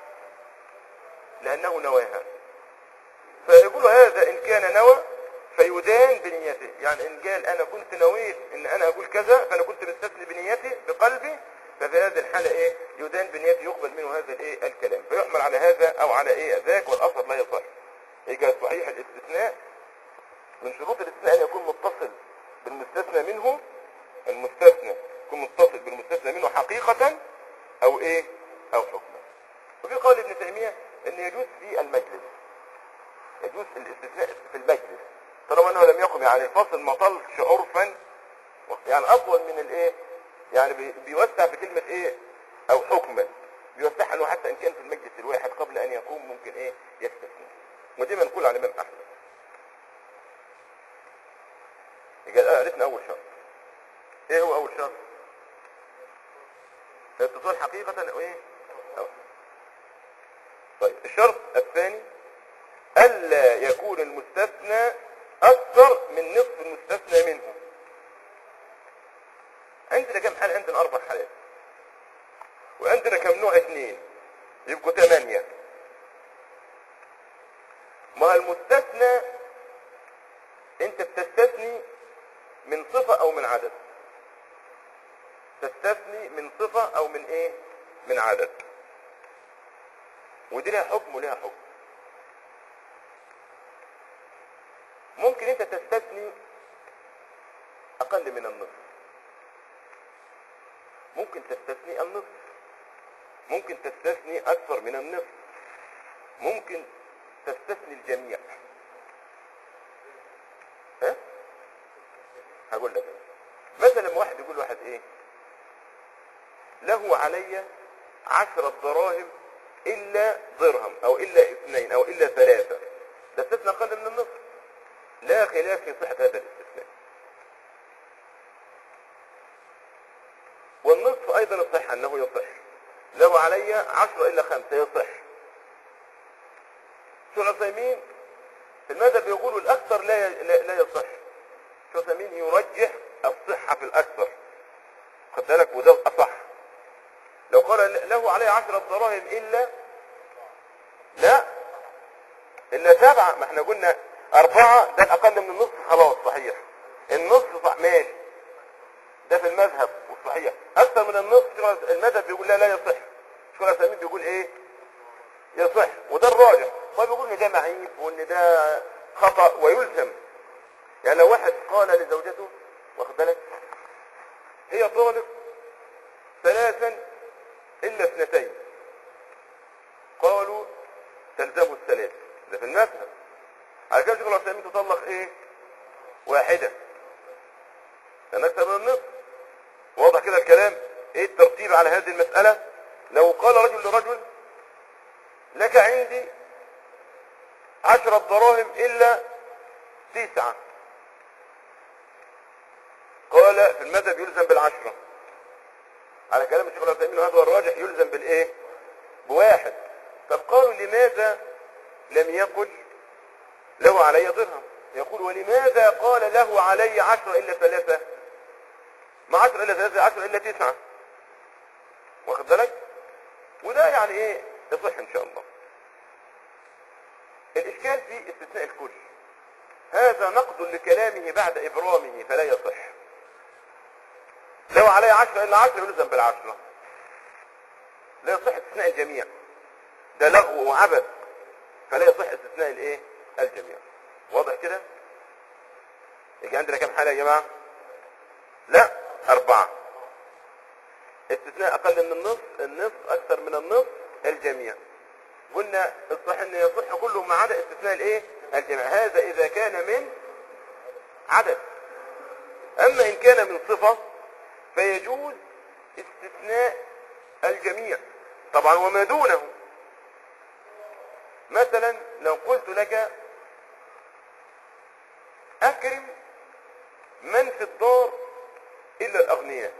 S1: لانه نواها فيقول هذا ان كان نوى فيدان بنيته يعني ان قال انا كنت نويت ان انا اقول كذا فانا كنت مستثني بنيتي بقلبي ففي هذه الحالة ايه يدان بنيته يقبل منه هذا الايه الكلام فيحمل على هذا او على ايه ذاك والاصل لا يصح يبقى صحيح الاستثناء من شروط الاستثناء ان يكون متصل بالمستثنى منه المستثنى يكون متصل بالمستثنى منه حقيقة او ايه او حكما وفي قول ابن تيمية ان يجوز في المجلس يجوز الاستثناء في المجلس طالما انه لم يقم يعني الفصل ما طلش عرفا يعني اطول من الايه يعني بي- بيوسع في كلمة ايه او حكما بيوسعها انه حتى ان كان في المجلس الواحد قبل ان يقوم ممكن ايه يستثني ودي منقول عن الامام احمد يبقى الآن عرفنا اول شرط ايه هو اول شرط الاتصال حقيقة او ايه أو. طيب الشرط الثاني ألا يكون المستثنى أكثر من نصف المستثنى منه عندنا كم حالة عندنا أربع حالات وعندنا كم نوع اثنين يبقوا ثمانية ما المستثنى انت بتستثني من صفة او من عدد تستثني من صفة او من ايه من عدد ودي لها حكم ولها حكم ممكن انت تستثني اقل من النصف ممكن تستثني النصف ممكن تستثني اكثر من النصف ممكن تستثني الجميع ها هقول لك مثلا لما واحد يقول واحد ايه له علي عشرة دراهم الا درهم او الا اثنين او الا ثلاثة ده استثناء اقل من النصف لا خلاف في صحة هذا الاستثناء والنصف ايضا الصحة انه يصح له علي عشرة الا خمسة يصح شو العثيمين في المذهب يقولوا الاكثر لا لا, لا يصح شو العثيمين يرجح الصحة في الاكثر خد بالك وده الاصح لو قال له علي عشرة دراهم الا لا الا سبعة ما احنا قلنا اربعة ده الاقل من النصف خلاص صحيح النصف صح ماشي ده في المذهب والصحيح اكثر من النصف المذهب بيقول لا لا يصح شو العثيمين بيقول ايه يصح وده الراجح طيب يقول ان ده معيب وان ده خطأ ويلزم يعني لو واحد قال لزوجته واخد بالك هي طالب ثلاثا الا اثنتين قالوا تلزمه الثلاث ده في المذهب على كده شيخ العثيمين تطلق ايه واحدة لان اكثر من النصف واضح كده الكلام ايه الترتيب على هذه المسألة لو قال رجل لرجل لك عندي عشرة دراهم إلا تسعة قال في المذهب يلزم بالعشرة على كلام الشيخ العثيمين وهذا هو الراجح يلزم بالايه بواحد طب قالوا لماذا لم يقل له علي درهم يقول ولماذا قال له علي عشرة إلا ثلاثة ما عشرة إلا ثلاثة عشرة إلا تسعة واخد بالك وده يعني ايه يصح ان شاء الله الاشكال في استثناء الكل هذا نقد لكلامه بعد ابرامه فلا يصح لو علي عشرة الا عشرة يلزم بالعشرة لا يصح استثناء الجميع ده لغو وعبث فلا يصح استثناء الايه الجميع واضح كده يجي عندنا كم حالة يا جماعة لا اربعة استثناء اقل من النصف النصف اكثر من النصف الجميع قلنا الصح ان يصح كله ما عدا استثناء الايه الجميع هذا اذا كان من عدد اما ان كان من صفة فيجوز استثناء الجميع طبعا وما دونه مثلا لو قلت لك اكرم من في الدار الا الاغنياء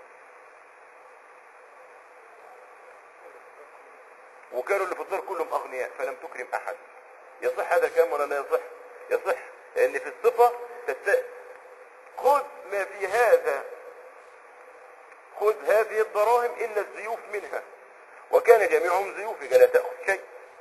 S1: وكانوا اللي في الدار كلهم اغنياء فلم تكرم احد يصح هذا الكلام ولا لا يصح يصح لان في الصفة تست... خذ ما في هذا خذ هذه الدراهم الا الزيوف منها وكان جميعهم زيوفك لا تأخذ شيء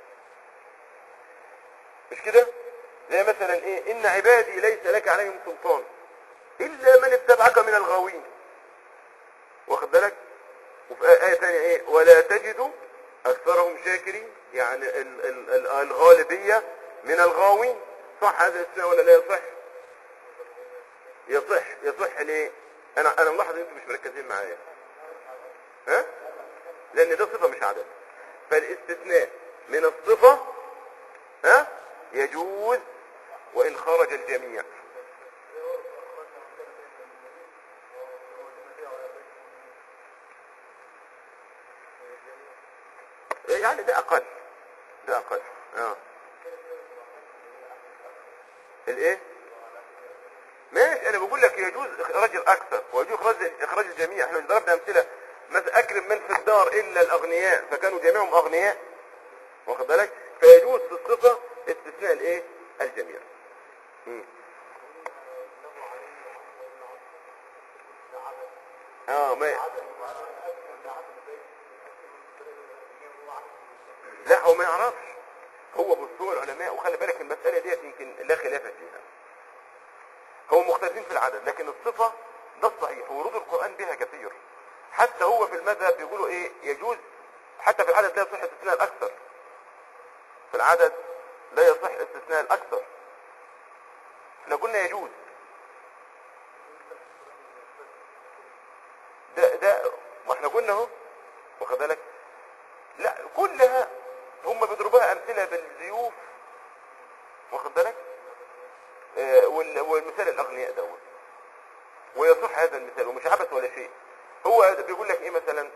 S1: مش كده زي مثلا ايه ان عبادي ليس لك عليهم سلطان الا من اتبعك من الغاوين واخد بالك وفي آية ثانية ايه ولا تجد اكثرهم شاكرين يعني ال ال ال الغالبية من الغاوين صح هذا الاستثناء ولا لا يصح يصح يصح ليه انا انا ملاحظ ان انتم مش مركزين معايا ها لان ده صفة مش عدد فالاستثناء من الصفة ها يجوز وان خرج الجميع يعني ده اقل ده اقل اه الايه ماشي انا بقول لك يجوز اخراج الاكثر ويجوز اخراج اخراج الجميع احنا ضربنا امثله مثلا اكرم من في الدار الا الاغنياء فكانوا جميعهم اغنياء واخد بالك فيجوز في الصفه استثناء الايه الجميع مم. اه ما لا هو ما يعرفش هو بصوا العلماء وخلي بالك المسألة ديت يمكن لا خلاف فيها هو مختلفين في العدد لكن الصفة ده الصحيح ورود القرآن بها كثير حتى هو في المذهب بيقولوا ايه يجوز حتى في العدد لا يصح استثناء الأكثر في العدد لا يصح استثناء الأكثر احنا قلنا يجوز ده ده ما احنا قلنا اهو واخد بالك لا كلها هم بيضربوها امثله بالزيوف واخد بالك آه وال- والمثال الاغنياء دوت ويصح هذا المثال ومش عبث ولا شيء هو بيقول لك ايه مثلا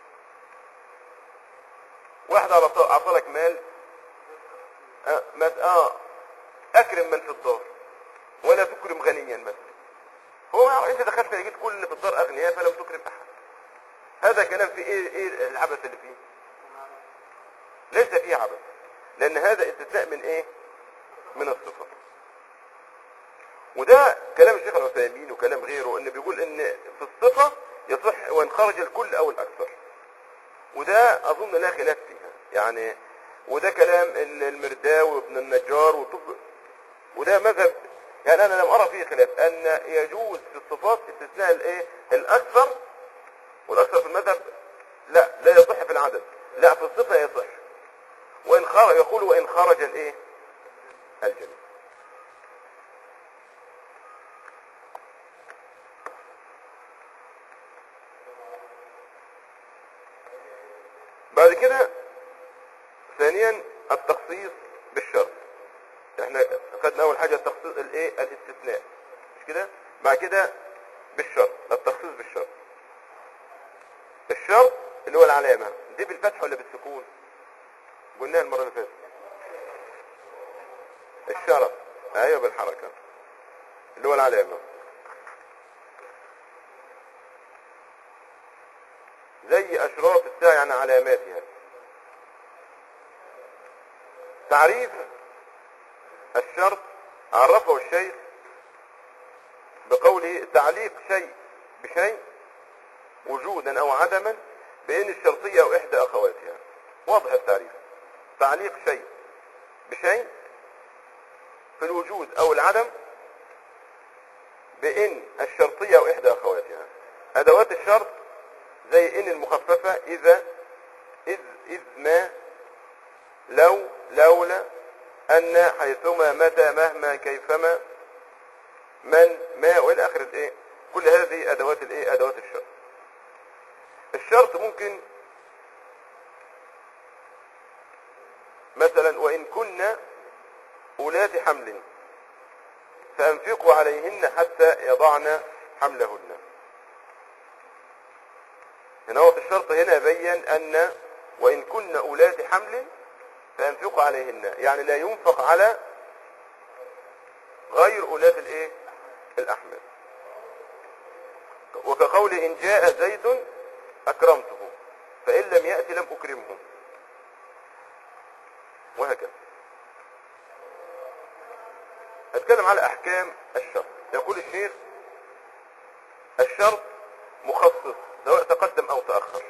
S1: واحد اعطى أعطى لك مال آه, مس- اه اكرم من في الدار ولا تكرم غنيا مثلا هو ما- انت دخلت لقيت كل اللي في الدار اغنياء فلم تكرم احد هذا كلام في ايه ايه العبث اللي فيه ليس فيه عبث لان هذا استثناء من ايه من الصفة وده كلام الشيخ العثيمين وكلام غيره ان بيقول ان في الصفة يصح وان خرج الكل او الاكثر وده اظن لا خلاف فيها يعني وده كلام ال- المرداوي وابن النجار وطب وده مذهب يعني انا لم ارى فيه خلاف ان يجوز في الصفات استثناء الايه الاكثر والاكثر في المذهب لا لا يصح في العدد لا في الصفة يصح وإن خرج يقول وإن خرج الإيه الجميع بعد كده ثانيا التخصيص بالشرط احنا خدنا اول حاجة التخصيص الايه الاستثناء مش كده بعد كده بالشرط التخصيص بالشرط الشرط اللي هو العلامة دي بالفتح ولا بالسكون قلناها المرة اللي فاتت الشرط ايوه بالحركة اللي هو العلامة زي اشراط الساعة يعني علاماتها تعريف الشرط عرفه الشيخ بقوله تعليق شيء بشيء وجودا او عدما بين الشرطية او احدى اخواتها واضح التعريف تعليق شيء بشيء في الوجود او العدم بان الشرطية او احدى اخواتها ادوات الشرط زي ان المخففة اذا اذ اذ ما لو لولا ان حيثما متى مهما كيفما من ما والى اخر الايه كل هذه ادوات الايه ادوات الشرط الشرط ممكن مثلا وان كنا اولاد حمل فانفقوا عليهن حتى يضعن حملهن هنا هو في الشرط هنا بين ان وان كن اولاد حمل فانفقوا عليهن يعني لا ينفق على غير اولاد الايه الاحمال وكقول ان جاء زيد اكرمته فان لم يأتي لم اكرمه وهكذا اتكلم على احكام الشرط يقول الشيخ الشرط مخصص سواء تقدم او تأخر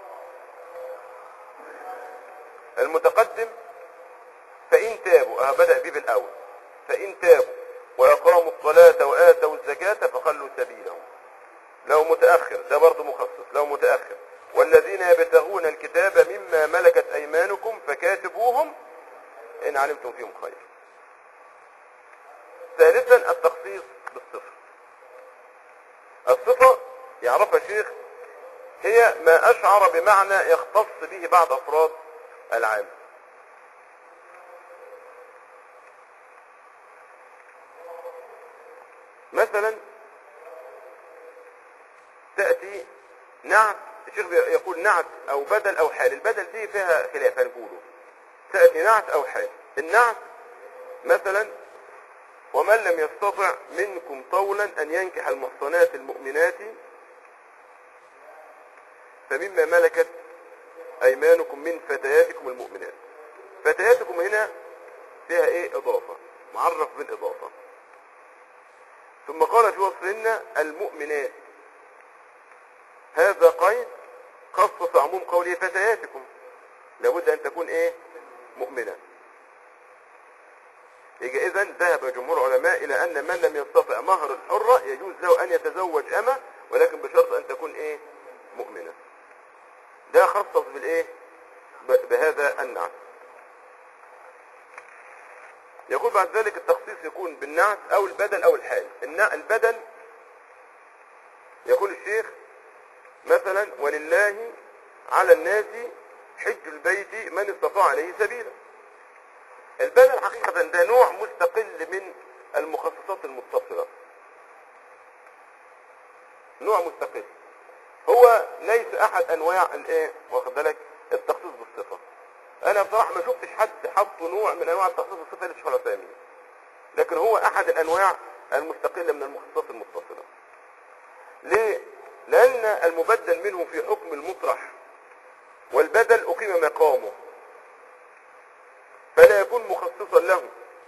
S1: المتقدم فإن تابوا أه بدأ به بالأول فإن تابوا وأقاموا الصلاة وآتوا الزكاة فخلوا سبيلهم لو متأخر ده برضه مخصص لو متأخر والذين يبتغون الكتاب مما ملكت أيمانكم فكاتبوهم إن علمتم فيهم خير ثالثا التخصيص بالصفة الصفة يعرفها الشيخ هي ما أشعر بمعنى يختص به بعض أفراد العام مثلا تأتي نعت الشيخ يقول نعت أو بدل أو حال البدل دي فيها خلاف هنقوله تأتي نعت أو حال النعت مثلا ومن لم يستطع منكم طولا أن ينكح المحصنات المؤمنات فمما ملكت أيمانكم من فتياتكم المؤمنات فتياتكم هنا فيها إيه إضافة معرف بالإضافة ثم قال في وصفهن المؤمنات هذا قيد خصص عموم قوله فتياتكم لابد أن تكون إيه مؤمنة يجي إذا ذهب جمهور العلماء إلى أن من لم يستطع مهر الحرة يجوز له أن يتزوج أمة ولكن بشرط أن تكون إيه مؤمنة ده خصص بالايه ب- بهذا النعت يقول بعد ذلك التخصيص يكون بالنعت او البدل او الحال النع- البدل يقول الشيخ مثلا ولله على الناس حج البيت من استطاع عليه سبيلا البدل حقيقة ده نوع مستقل من المخصصات المتصلة نوع مستقل هو ليس احد انواع الايه واخد بالك التخصيص بالصفه انا بصراحه ما شفتش حد حط نوع من انواع التخصيص بالصفه الا الشيخ العثيمين لكن هو احد الانواع المستقله من المخصصات المتصله ليه لان المبدل منه في حكم المطرح والبدل اقيم مقامه فلا يكون مخصصا له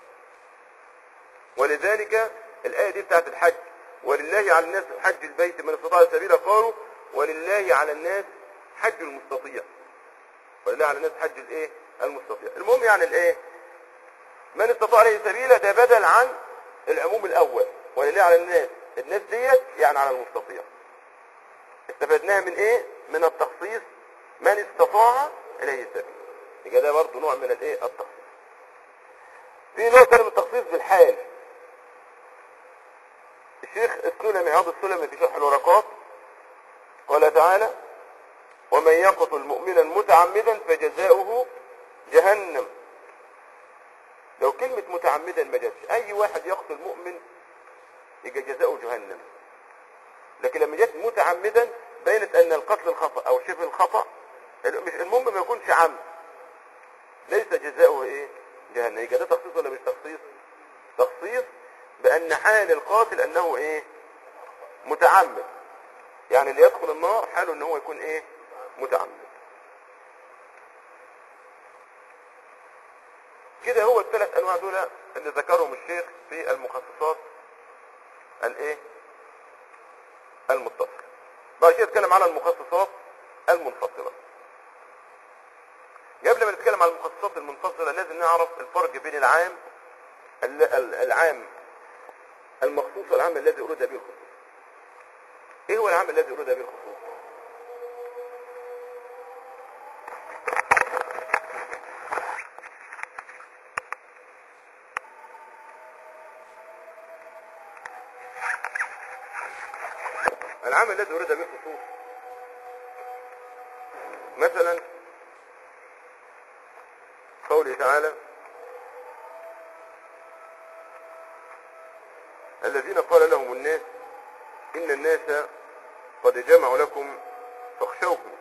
S1: ولذلك الآية دي بتاعت الحج ولله على الناس حج البيت من استطاع سبيلا قالوا ولله على الناس حج المستطيع ولله على الناس حج الايه المستطيع المهم يعني الايه من استطاع عليه سبيلا ده بدل عن العموم الاول ولله على الناس الناس ديت يعني على المستطيع استفدناها من ايه من التخصيص من استطاع اليه سبيل يبقى ده برضه نوع من الايه التخصيص في نوع تاني من التخصيص بالحال الشيخ السلمي عبد السلمي في شرح الورقات قال تعالى ومن يقتل مؤمنا متعمدا فجزاؤه جهنم لو كلمة متعمدا ما جاتش أي واحد يقتل مؤمن يبقى جزاؤه جهنم لكن لما جت متعمدا بينت ان القتل الخطأ او شبه الخطأ مش المهم ما يكونش عمد ليس جزاؤه ايه جهنم يبقى ده تخصيص ولا مش تخصيص تخصيص بان حال القاتل انه ايه متعمد يعني اللي يدخل النار حاله ان هو يكون ايه متعمد كده هو الثلاث انواع دول اللي ذكرهم الشيخ في المخصصات الايه المتصلة بعد كده نتكلم على المخصصات المنفصلة قبل ما نتكلم على المخصصات المنفصلة لازم نعرف الفرق بين العام ال- ال- العام المخصوص والعام الذي أريد به الخصوص ايه هو العام الذي أريد به الخصوص العام الذي أريد به الخصوص مثلا قوله تعالى الذين قال لهم الناس إن الناس قد جمعوا لكم فاخشوهم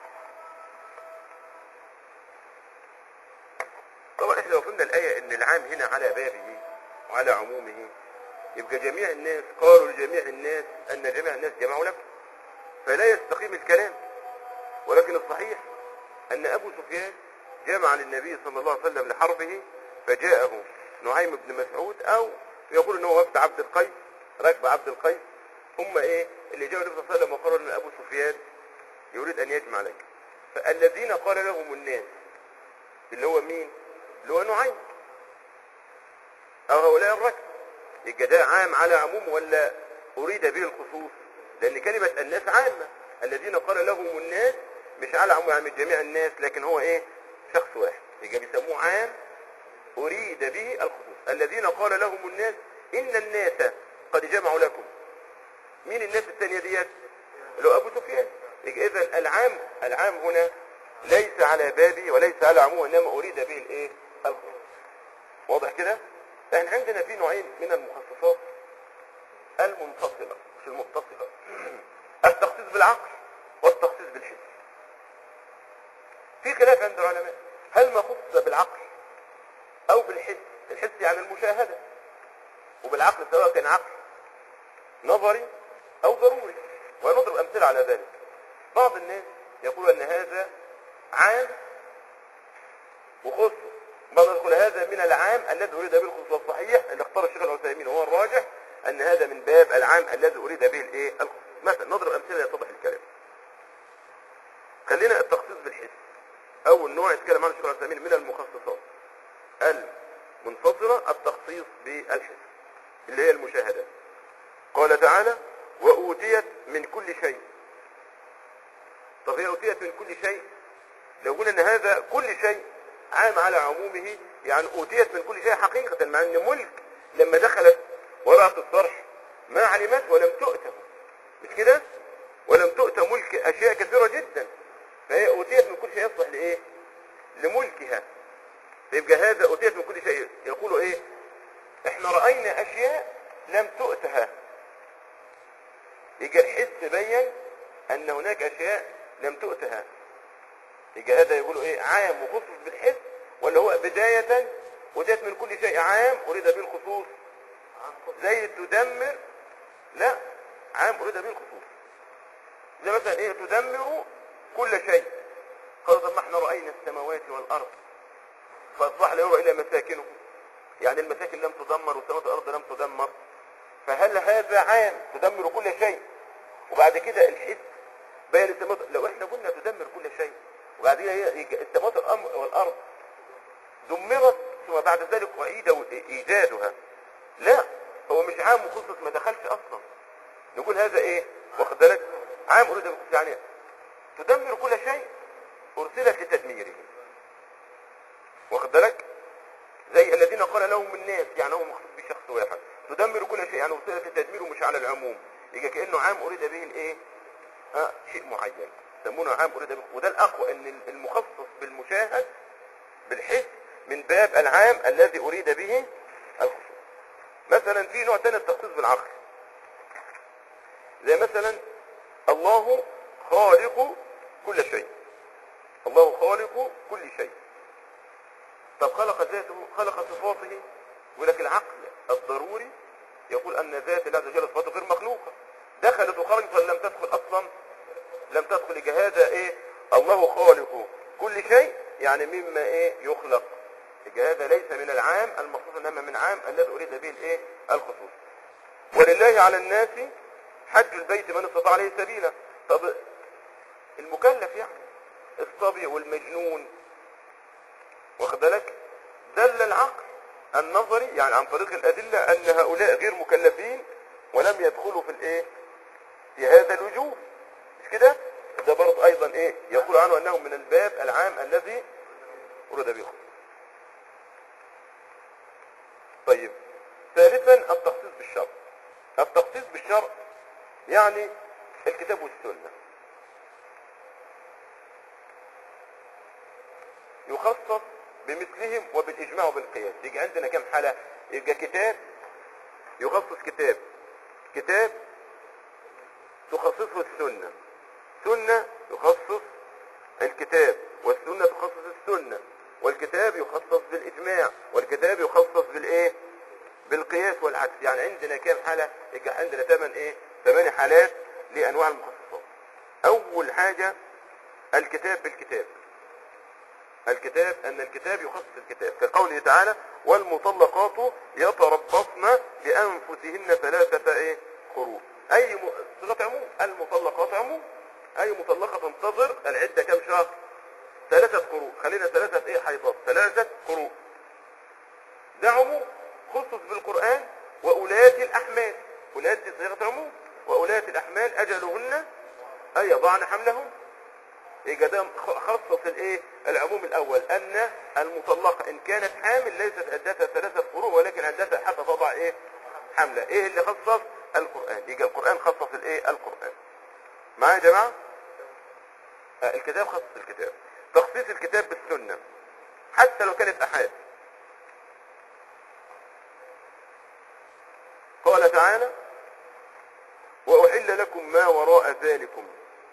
S1: طبعا احنا لو فهمنا الآية ان العام هنا على بابه وعلى عمومه يبقى جميع الناس قالوا لجميع الناس ان جميع الناس جمعوا لكم فلا يستقيم الكلام ولكن الصحيح ان ابو سفيان جمع للنبي صلى الله عليه وسلم لحربه فجاءه نعيم بن مسعود او يقول ان هو وفد عبد القيس ركب عبد القيس هم ايه اللي جاءوا النبي صلى الله عليه وسلم وقالوا ان ابو سفيان يريد ان يجمع لك فالذين قال لهم الناس اللي هو مين اللي هو نعيم او هؤلاء الركب يبقى ده عام على عموم ولا اريد به الخصوص لان كلمة الناس عامة الذين قال لهم الناس مش على عموم يعني جميع الناس لكن هو ايه شخص واحد يبقى بيسموه عام اريد به الخصوص الذين قال لهم الناس ان الناس قد جمعوا لكم مين الناس الثانية ديت اللي هو ابو سفيان يبقى اذا العام العام هنا ليس على بابي وليس على عموم انما اريد به الايه الخصوص واضح كده احنا عندنا في نوعين من المخصصات المنفصلة مش المتصلة التخصيص بالعقل والتخصيص بالحس في خلاف عند العلماء هل ما خصص بالعقل او بالحس الحس يعني المشاهدة وبالعقل سواء كان عقل نظري او ضروري ونضرب امثلة على ذلك بعض الناس يقول ان هذا عام وخص بعض يقول هذا من العام الذي اريد به الخصوص والصحيح اللي اختار الشيخ العثيمين وهو الراجح ان هذا من باب العام الذي اريد به الايه الخصوص مثلا نضرب امثله يتضح الكلام خلينا التخصيص بالحس اول نوع يتكلم عنه الشيخ العثيمين من المخصصات المنفصله التخصيص بالحس اللي هي المشاهدات قال تعالى واوتيت من كل شيء طب هي اوتيت من كل شيء لو قلنا ان هذا كل شيء عام على عمومه يعني اوتيت من كل شيء حقيقة مع ان ملك لما دخلت ورقة الصرح ما علمت ولم تؤته مش كده ولم تؤت ملك اشياء كثيرة جدا فهي اوتيت من كل شيء يصلح لايه لملكها يبقى هذا اوتيت من كل شيء يقولوا ايه احنا رأينا اشياء لم تؤتها يبقى الحس بين ان هناك اشياء لم تؤتها يبقى هذا يقولوا ايه عام وخصوص بالحس ولا هو بداية وجدت من كل شيء عام اريد به الخصوص زي تدمر لا عام اريد به الخصوص زي مثلا ايه تدمر كل شيء قالوا طب ما احنا رأينا السماوات والارض فاصبح لا يرى الا مساكنه يعني المساكن لم تدمر والسماوات والارض لم تدمر فهل هذا عام تدمر كل شيء وبعد كده الحس بين السماوات لو احنا قلنا تدمر كل شيء وبعدين هي السماوات والأم- والارض دمرت ثم بعد ذلك اعيد ايجادها لا هو مش عام وخصص ما دخلش اصلا نقول هذا ايه واخد بالك عام اريد بالخصوص يعني تدمر كل شيء ارسلت لتدميره واخد بالك زي الذين قال لهم الناس يعني هو مخصوص بشخص واحد تدمر كل شيء يعني ارسلت للتدمير مش على العموم يبقى كانه عام اريد به الايه آه شيء معين يسمونه عام اريد به وده الاقوى ان المخصص بالمشاهد بالحس من باب العام الذي اريد به الخصوص مثلا في نوع تاني التخصيص بالعقل زي مثلا الله خالق كل شيء الله خالق كل شيء طب خلق ذاته خلق صفاته ولكن العقل الضروري يقول ان ذات الله عز وجل صفاته غير مخلوقه دخلت وخرجت ولم تدخل اصلا لم تدخل هذا ايه الله خالق كل شيء يعني مما ايه يخلق هذا ليس من العام المخصوص انما من عام الذي اريد به الايه الخصوص ولله على الناس حج البيت من استطاع عليه سبيلا طب المكلف يعني الصبي والمجنون واخد بالك دل العقل النظري يعني عن طريق الأدلة أن هؤلاء غير مكلفين ولم يدخلوا في الإيه في هذا الوجوب مش كده ده برضه أيضا إيه يقول عنه أنه من الباب العام الذي ورد به طيب ثالثا التخصيص بالشرع التخصيص بالشرع يعني الكتاب والسنة يخصص بمثلهم وبالإجماع وبالقياس يجي عندنا كم حالة يبقى كتاب يخصص كتاب كتاب تخصصه السنة سنة يخصص الكتاب والسنة تخصص السنة والكتاب يخصص بالإجماع والكتاب يخصص بالإيه بالقياس والعكس يعني عندنا كام حالة يبقى عندنا ثمان إيه ثمان حالات لأنواع المخصصات أول حاجة الكتاب بالكتاب الكتاب أن الكتاب يخصص الكتاب كقوله تعالى والمطلقات يتربصن بأنفسهن ثلاثة إيه قروء أي م... صيغة عموم المطلقات عموم أي مطلقة تنتظر العدة كم شهر ثلاثة قروء خلينا ثلاثة إيه حيضات ثلاثة قروء ده عموم خصص بالقرآن وأولاة الأحمال أولاة دي صيغة عموم وأولاة الأحمال أجلهن أن يضعن حملهن يبقى ده خصص الايه العموم الاول ان المطلقه ان كانت حامل ليست عدتها ثلاثه قروء ولكن عدتها حتى تضع ايه حمله ايه اللي خصص القران يبقى القران خصص الايه القران معايا يا جماعه آه الكتاب خصص الكتاب تخصيص الكتاب بالسنه حتى لو كانت احاد قال تعالى واحل لكم ما وراء ذلكم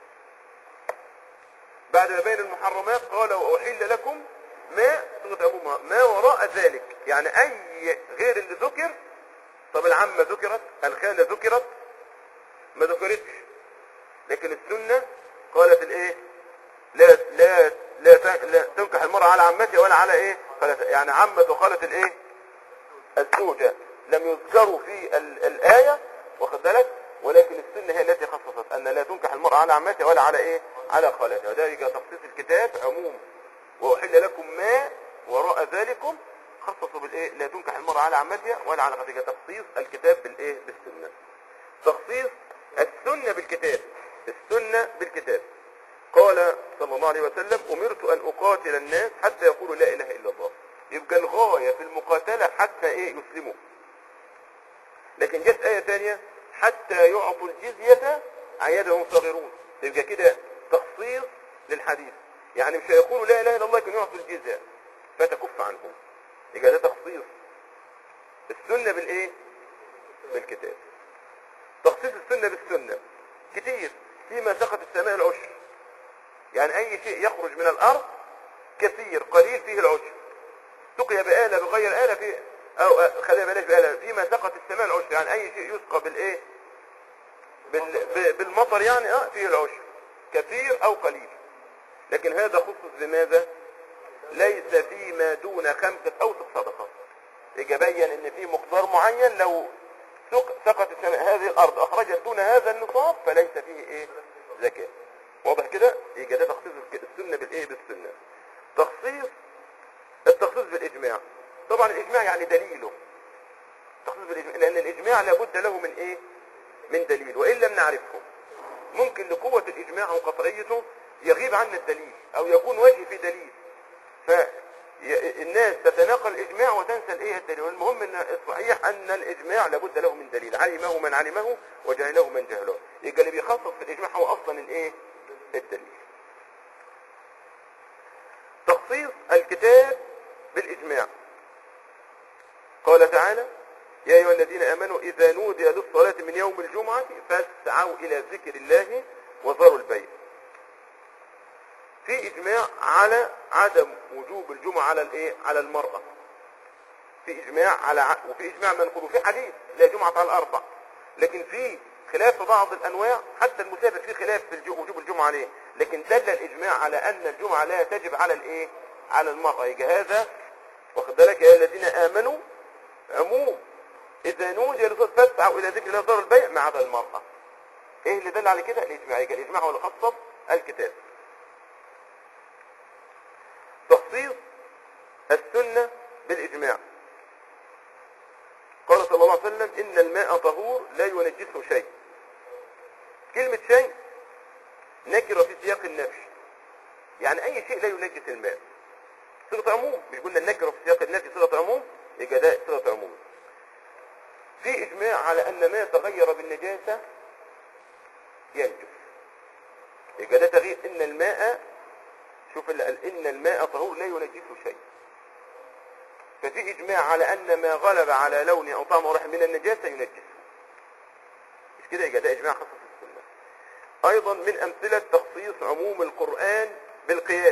S1: بعد ما بين المحرمات قال وأحل لكم ما صيغة عمومها ما وراء ذلك يعني أي غير اللي ذكر طب العمة ذكرت الخالة ذكرت ما ذكرتش لكن السنة قالت الايه لا لا لا, لا تنكح المرأة على عمتها ولا على ايه قالت يعني عمة وخالة الايه الزوجة لم يذكروا في ال الآية واخد بالك ولكن السنة هي التي خصصت أن لا تنكح المرأة على عمتها ولا على إيه على خالتها وذلك تخصيص الكتاب عموم وأحل لكم ما وراء ذلكم خصصوا بالإيه لا تنكح المرأة على عمتها ولا على خالتها تخصيص الكتاب بالإيه بالسنة تخصيص السنة بالكتاب السنة بالكتاب قال صلى الله عليه وسلم أمرت أن أقاتل الناس حتى يقولوا لا إله إلا الله يبقى الغاية في المقاتلة حتى إيه يسلموا لكن جت آية ثانية حتى يعطوا الجزية عن يد وهم صاغرون يبقى كده تخصيص للحديث يعني مش هيقولوا لا اله الا الله لكن يعطوا الجزية فتكف عنهم يبقى ده تخصيص السنة بالايه بالكتاب تخصيص السنة بالسنة كتير فيما سقط السماء العشر يعني اي شيء يخرج من الارض كثير قليل فيه العشر سقي بآلة بغير آلة في او خلينا بلاش بآلة فيما سقط السماء العشر يعني اي شيء يسقى بالايه بال... ب- بالمطر يعني اه فيه العشر كثير او قليل لكن هذا خصص بماذا ليس فيما دون خمسة او ست صدقات يجي بين ان في مقدار معين لو سق- سقط السماء هذه الارض اخرجت دون هذا النصاب فليس فيه ايه زكاة واضح كده يجي ده تخصيص السنة بالايه بالسنة تخصيص التخصيص بالاجماع طبعا الاجماع يعني دليله التخصيص بالاجماع لان الاجماع لابد له من ايه من دليل وان لم نعرفه ممكن لقوة الاجماع وقطعيته يغيب عنا الدليل او يكون وجه في دليل فالناس تتناقل الاجماع وتنسى الايه الدليل والمهم ان الصحيح ان الاجماع لابد له من دليل علمه من علمه وجهله من جهله يبقى اللي بيخصص في الاجماع هو اصلا الايه الدليل تخصيص الكتاب بالاجماع قال تعالى يا أيها الذين آمنوا إذا نودي للصلاة من يوم الجمعة فاسعوا إلى ذكر الله وذروا البيع في اجماع على عدم وجوب الجمعة على الايه على المرأة في اجماع على ع... وفي اجماع منقول وفي حديث لا جمعة على الاربع لكن في خلاف في بعض الانواع حتى المسافر في خلاف في الجو- وجوب الجمعة عليه لكن دل الاجماع على ان الجمعة لا تجب على الايه على المرأة يجي هذا واخد بالك يا الذين امنوا عموم اذا نودي لصوت فاسعوا الى ذكر الله ضر البيع ما عدا المرأة ايه اللي دل على كده الاجماع يجي الاجماع هو اللي خصص الكتاب تخصيص السنة بالاجماع قال صلى الله عليه وسلم ان الماء طهور لا ينجسه شيء كلمة شيء نكرة في سياق النفي يعني اي شيء لا ينجس الماء صيغة عموم مش قلنا النكرة في سياق النفي صيغة عموم يبقى ده صيغة عموم في اجماع على ان ما تغير بالنجاسة ينجس يبقى ده تغيير ان الماء شوف اللي قال ان الماء طهور لا ينجسه شيء ففي اجماع على ان ما غلب على لون او طعم او ريح من النجاسة ينجسه مش كده يبقى ده اجماع خاص في السنة ايضا من امثلة تخصيص عموم القرآن بالقياس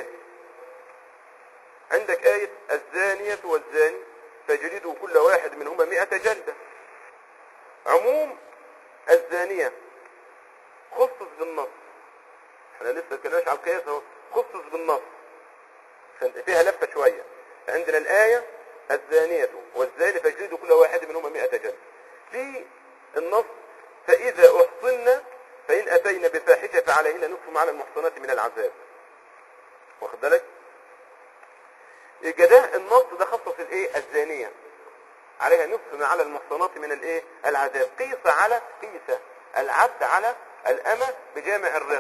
S1: عندك آية الزانية والزاني فجلدوا كل واحد منهما مئة جلدة عموم الزانية خصص بالنص احنا لسه اتكلمناش على القياس اهو خصص بالنص عشان فيها لفة شوية عندنا الآية الزانية والزاني فجلدوا كل واحد منهما مئة جلدة في النص فإذا أحصن فإن أتينا بفاحشة فعليهن نصف معنى المحصنات من العذاب واخد بالك يبقى ده النص ده خصص الايه الزانية عليها نصف ما على المحصنات من الايه العذاب قيس على قيس العبد على الأمة بجامع الرق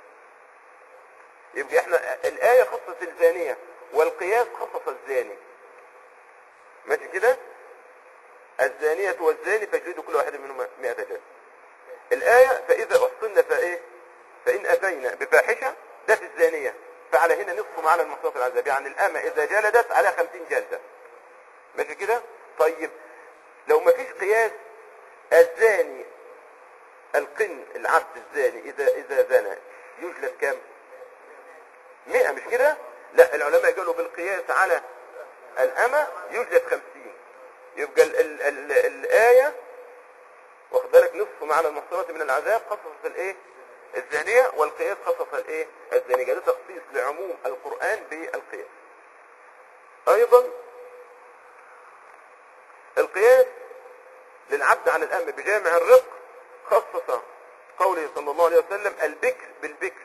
S1: يبقى احنا الآية خصص الزانية والقياس خصص الزاني ماشي كده الزانية والزاني فاجلدوا كل واحد منهما 100 جلد الآية فإذا أحصن فإيه فإن أتينا بفاحشة ده في الزانية فعليهن نصف ما على المحصنات العذاب يعني الأمة إذا جلدت على 50 جلدة ماشي كده طيب لو ما فيش قياس الزاني القن العبد الزاني إذا إذا زنى يجلد كام 100 مش كده لا العلماء قالوا بالقياس على الأمة يجلد 50 يبقى ال ال ال الآية واخد بالك نصف معنى المحصنات من العذاب خصص الايه الزانية والقياس خصص الايه الزانية ده تخصيص لعموم القرآن بالقياس ايضا القياس للعبد عن الأم بجامع الرق خصص قوله صلى الله عليه وسلم البكر بالبكر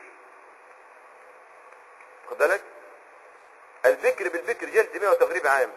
S1: خد بالك البكر بالبكر جلد 100 وتغريب عام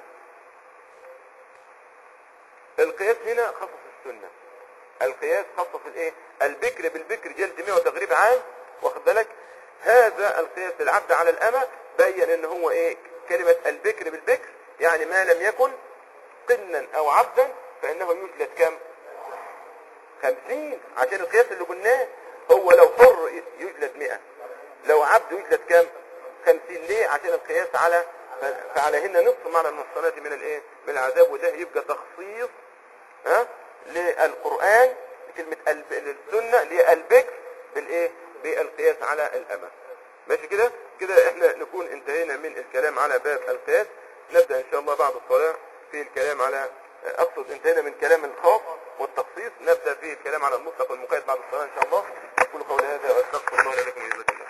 S1: القياس هنا خصص السنة القياس خصص الايه البكر بالبكر جلد 100 وتغريب عام واخد بالك هذا القياس العبد على الأمة بين ان هو ايه كلمة البكر بالبكر يعني ما لم يكن قنا او عبدا فانه يجلد كم خمسين عشان القياس اللي قلناه هو لو حر يجلد مئة لو عبد يجلد كم خمسين ليه عشان القياس على فعليهن نصف معنى المحصنات من الايه من العذاب وده يبقى تخصيص ها للقرآن كلمة الب- السنة اللي هي البكر بالايه بالقياس على الأمة ماشي كده كده احنا نكون انتهينا من الكلام على باب القياس نبدأ ان شاء الله بعد الصلاة في الكلام على اقصد انتهينا من كلام الخاص والتخصيص نبدأ في الكلام على المطلق والمقيد بعد الصلاة ان شاء الله اقول قولي هذا واستغفر الله لكم وجزاكم الله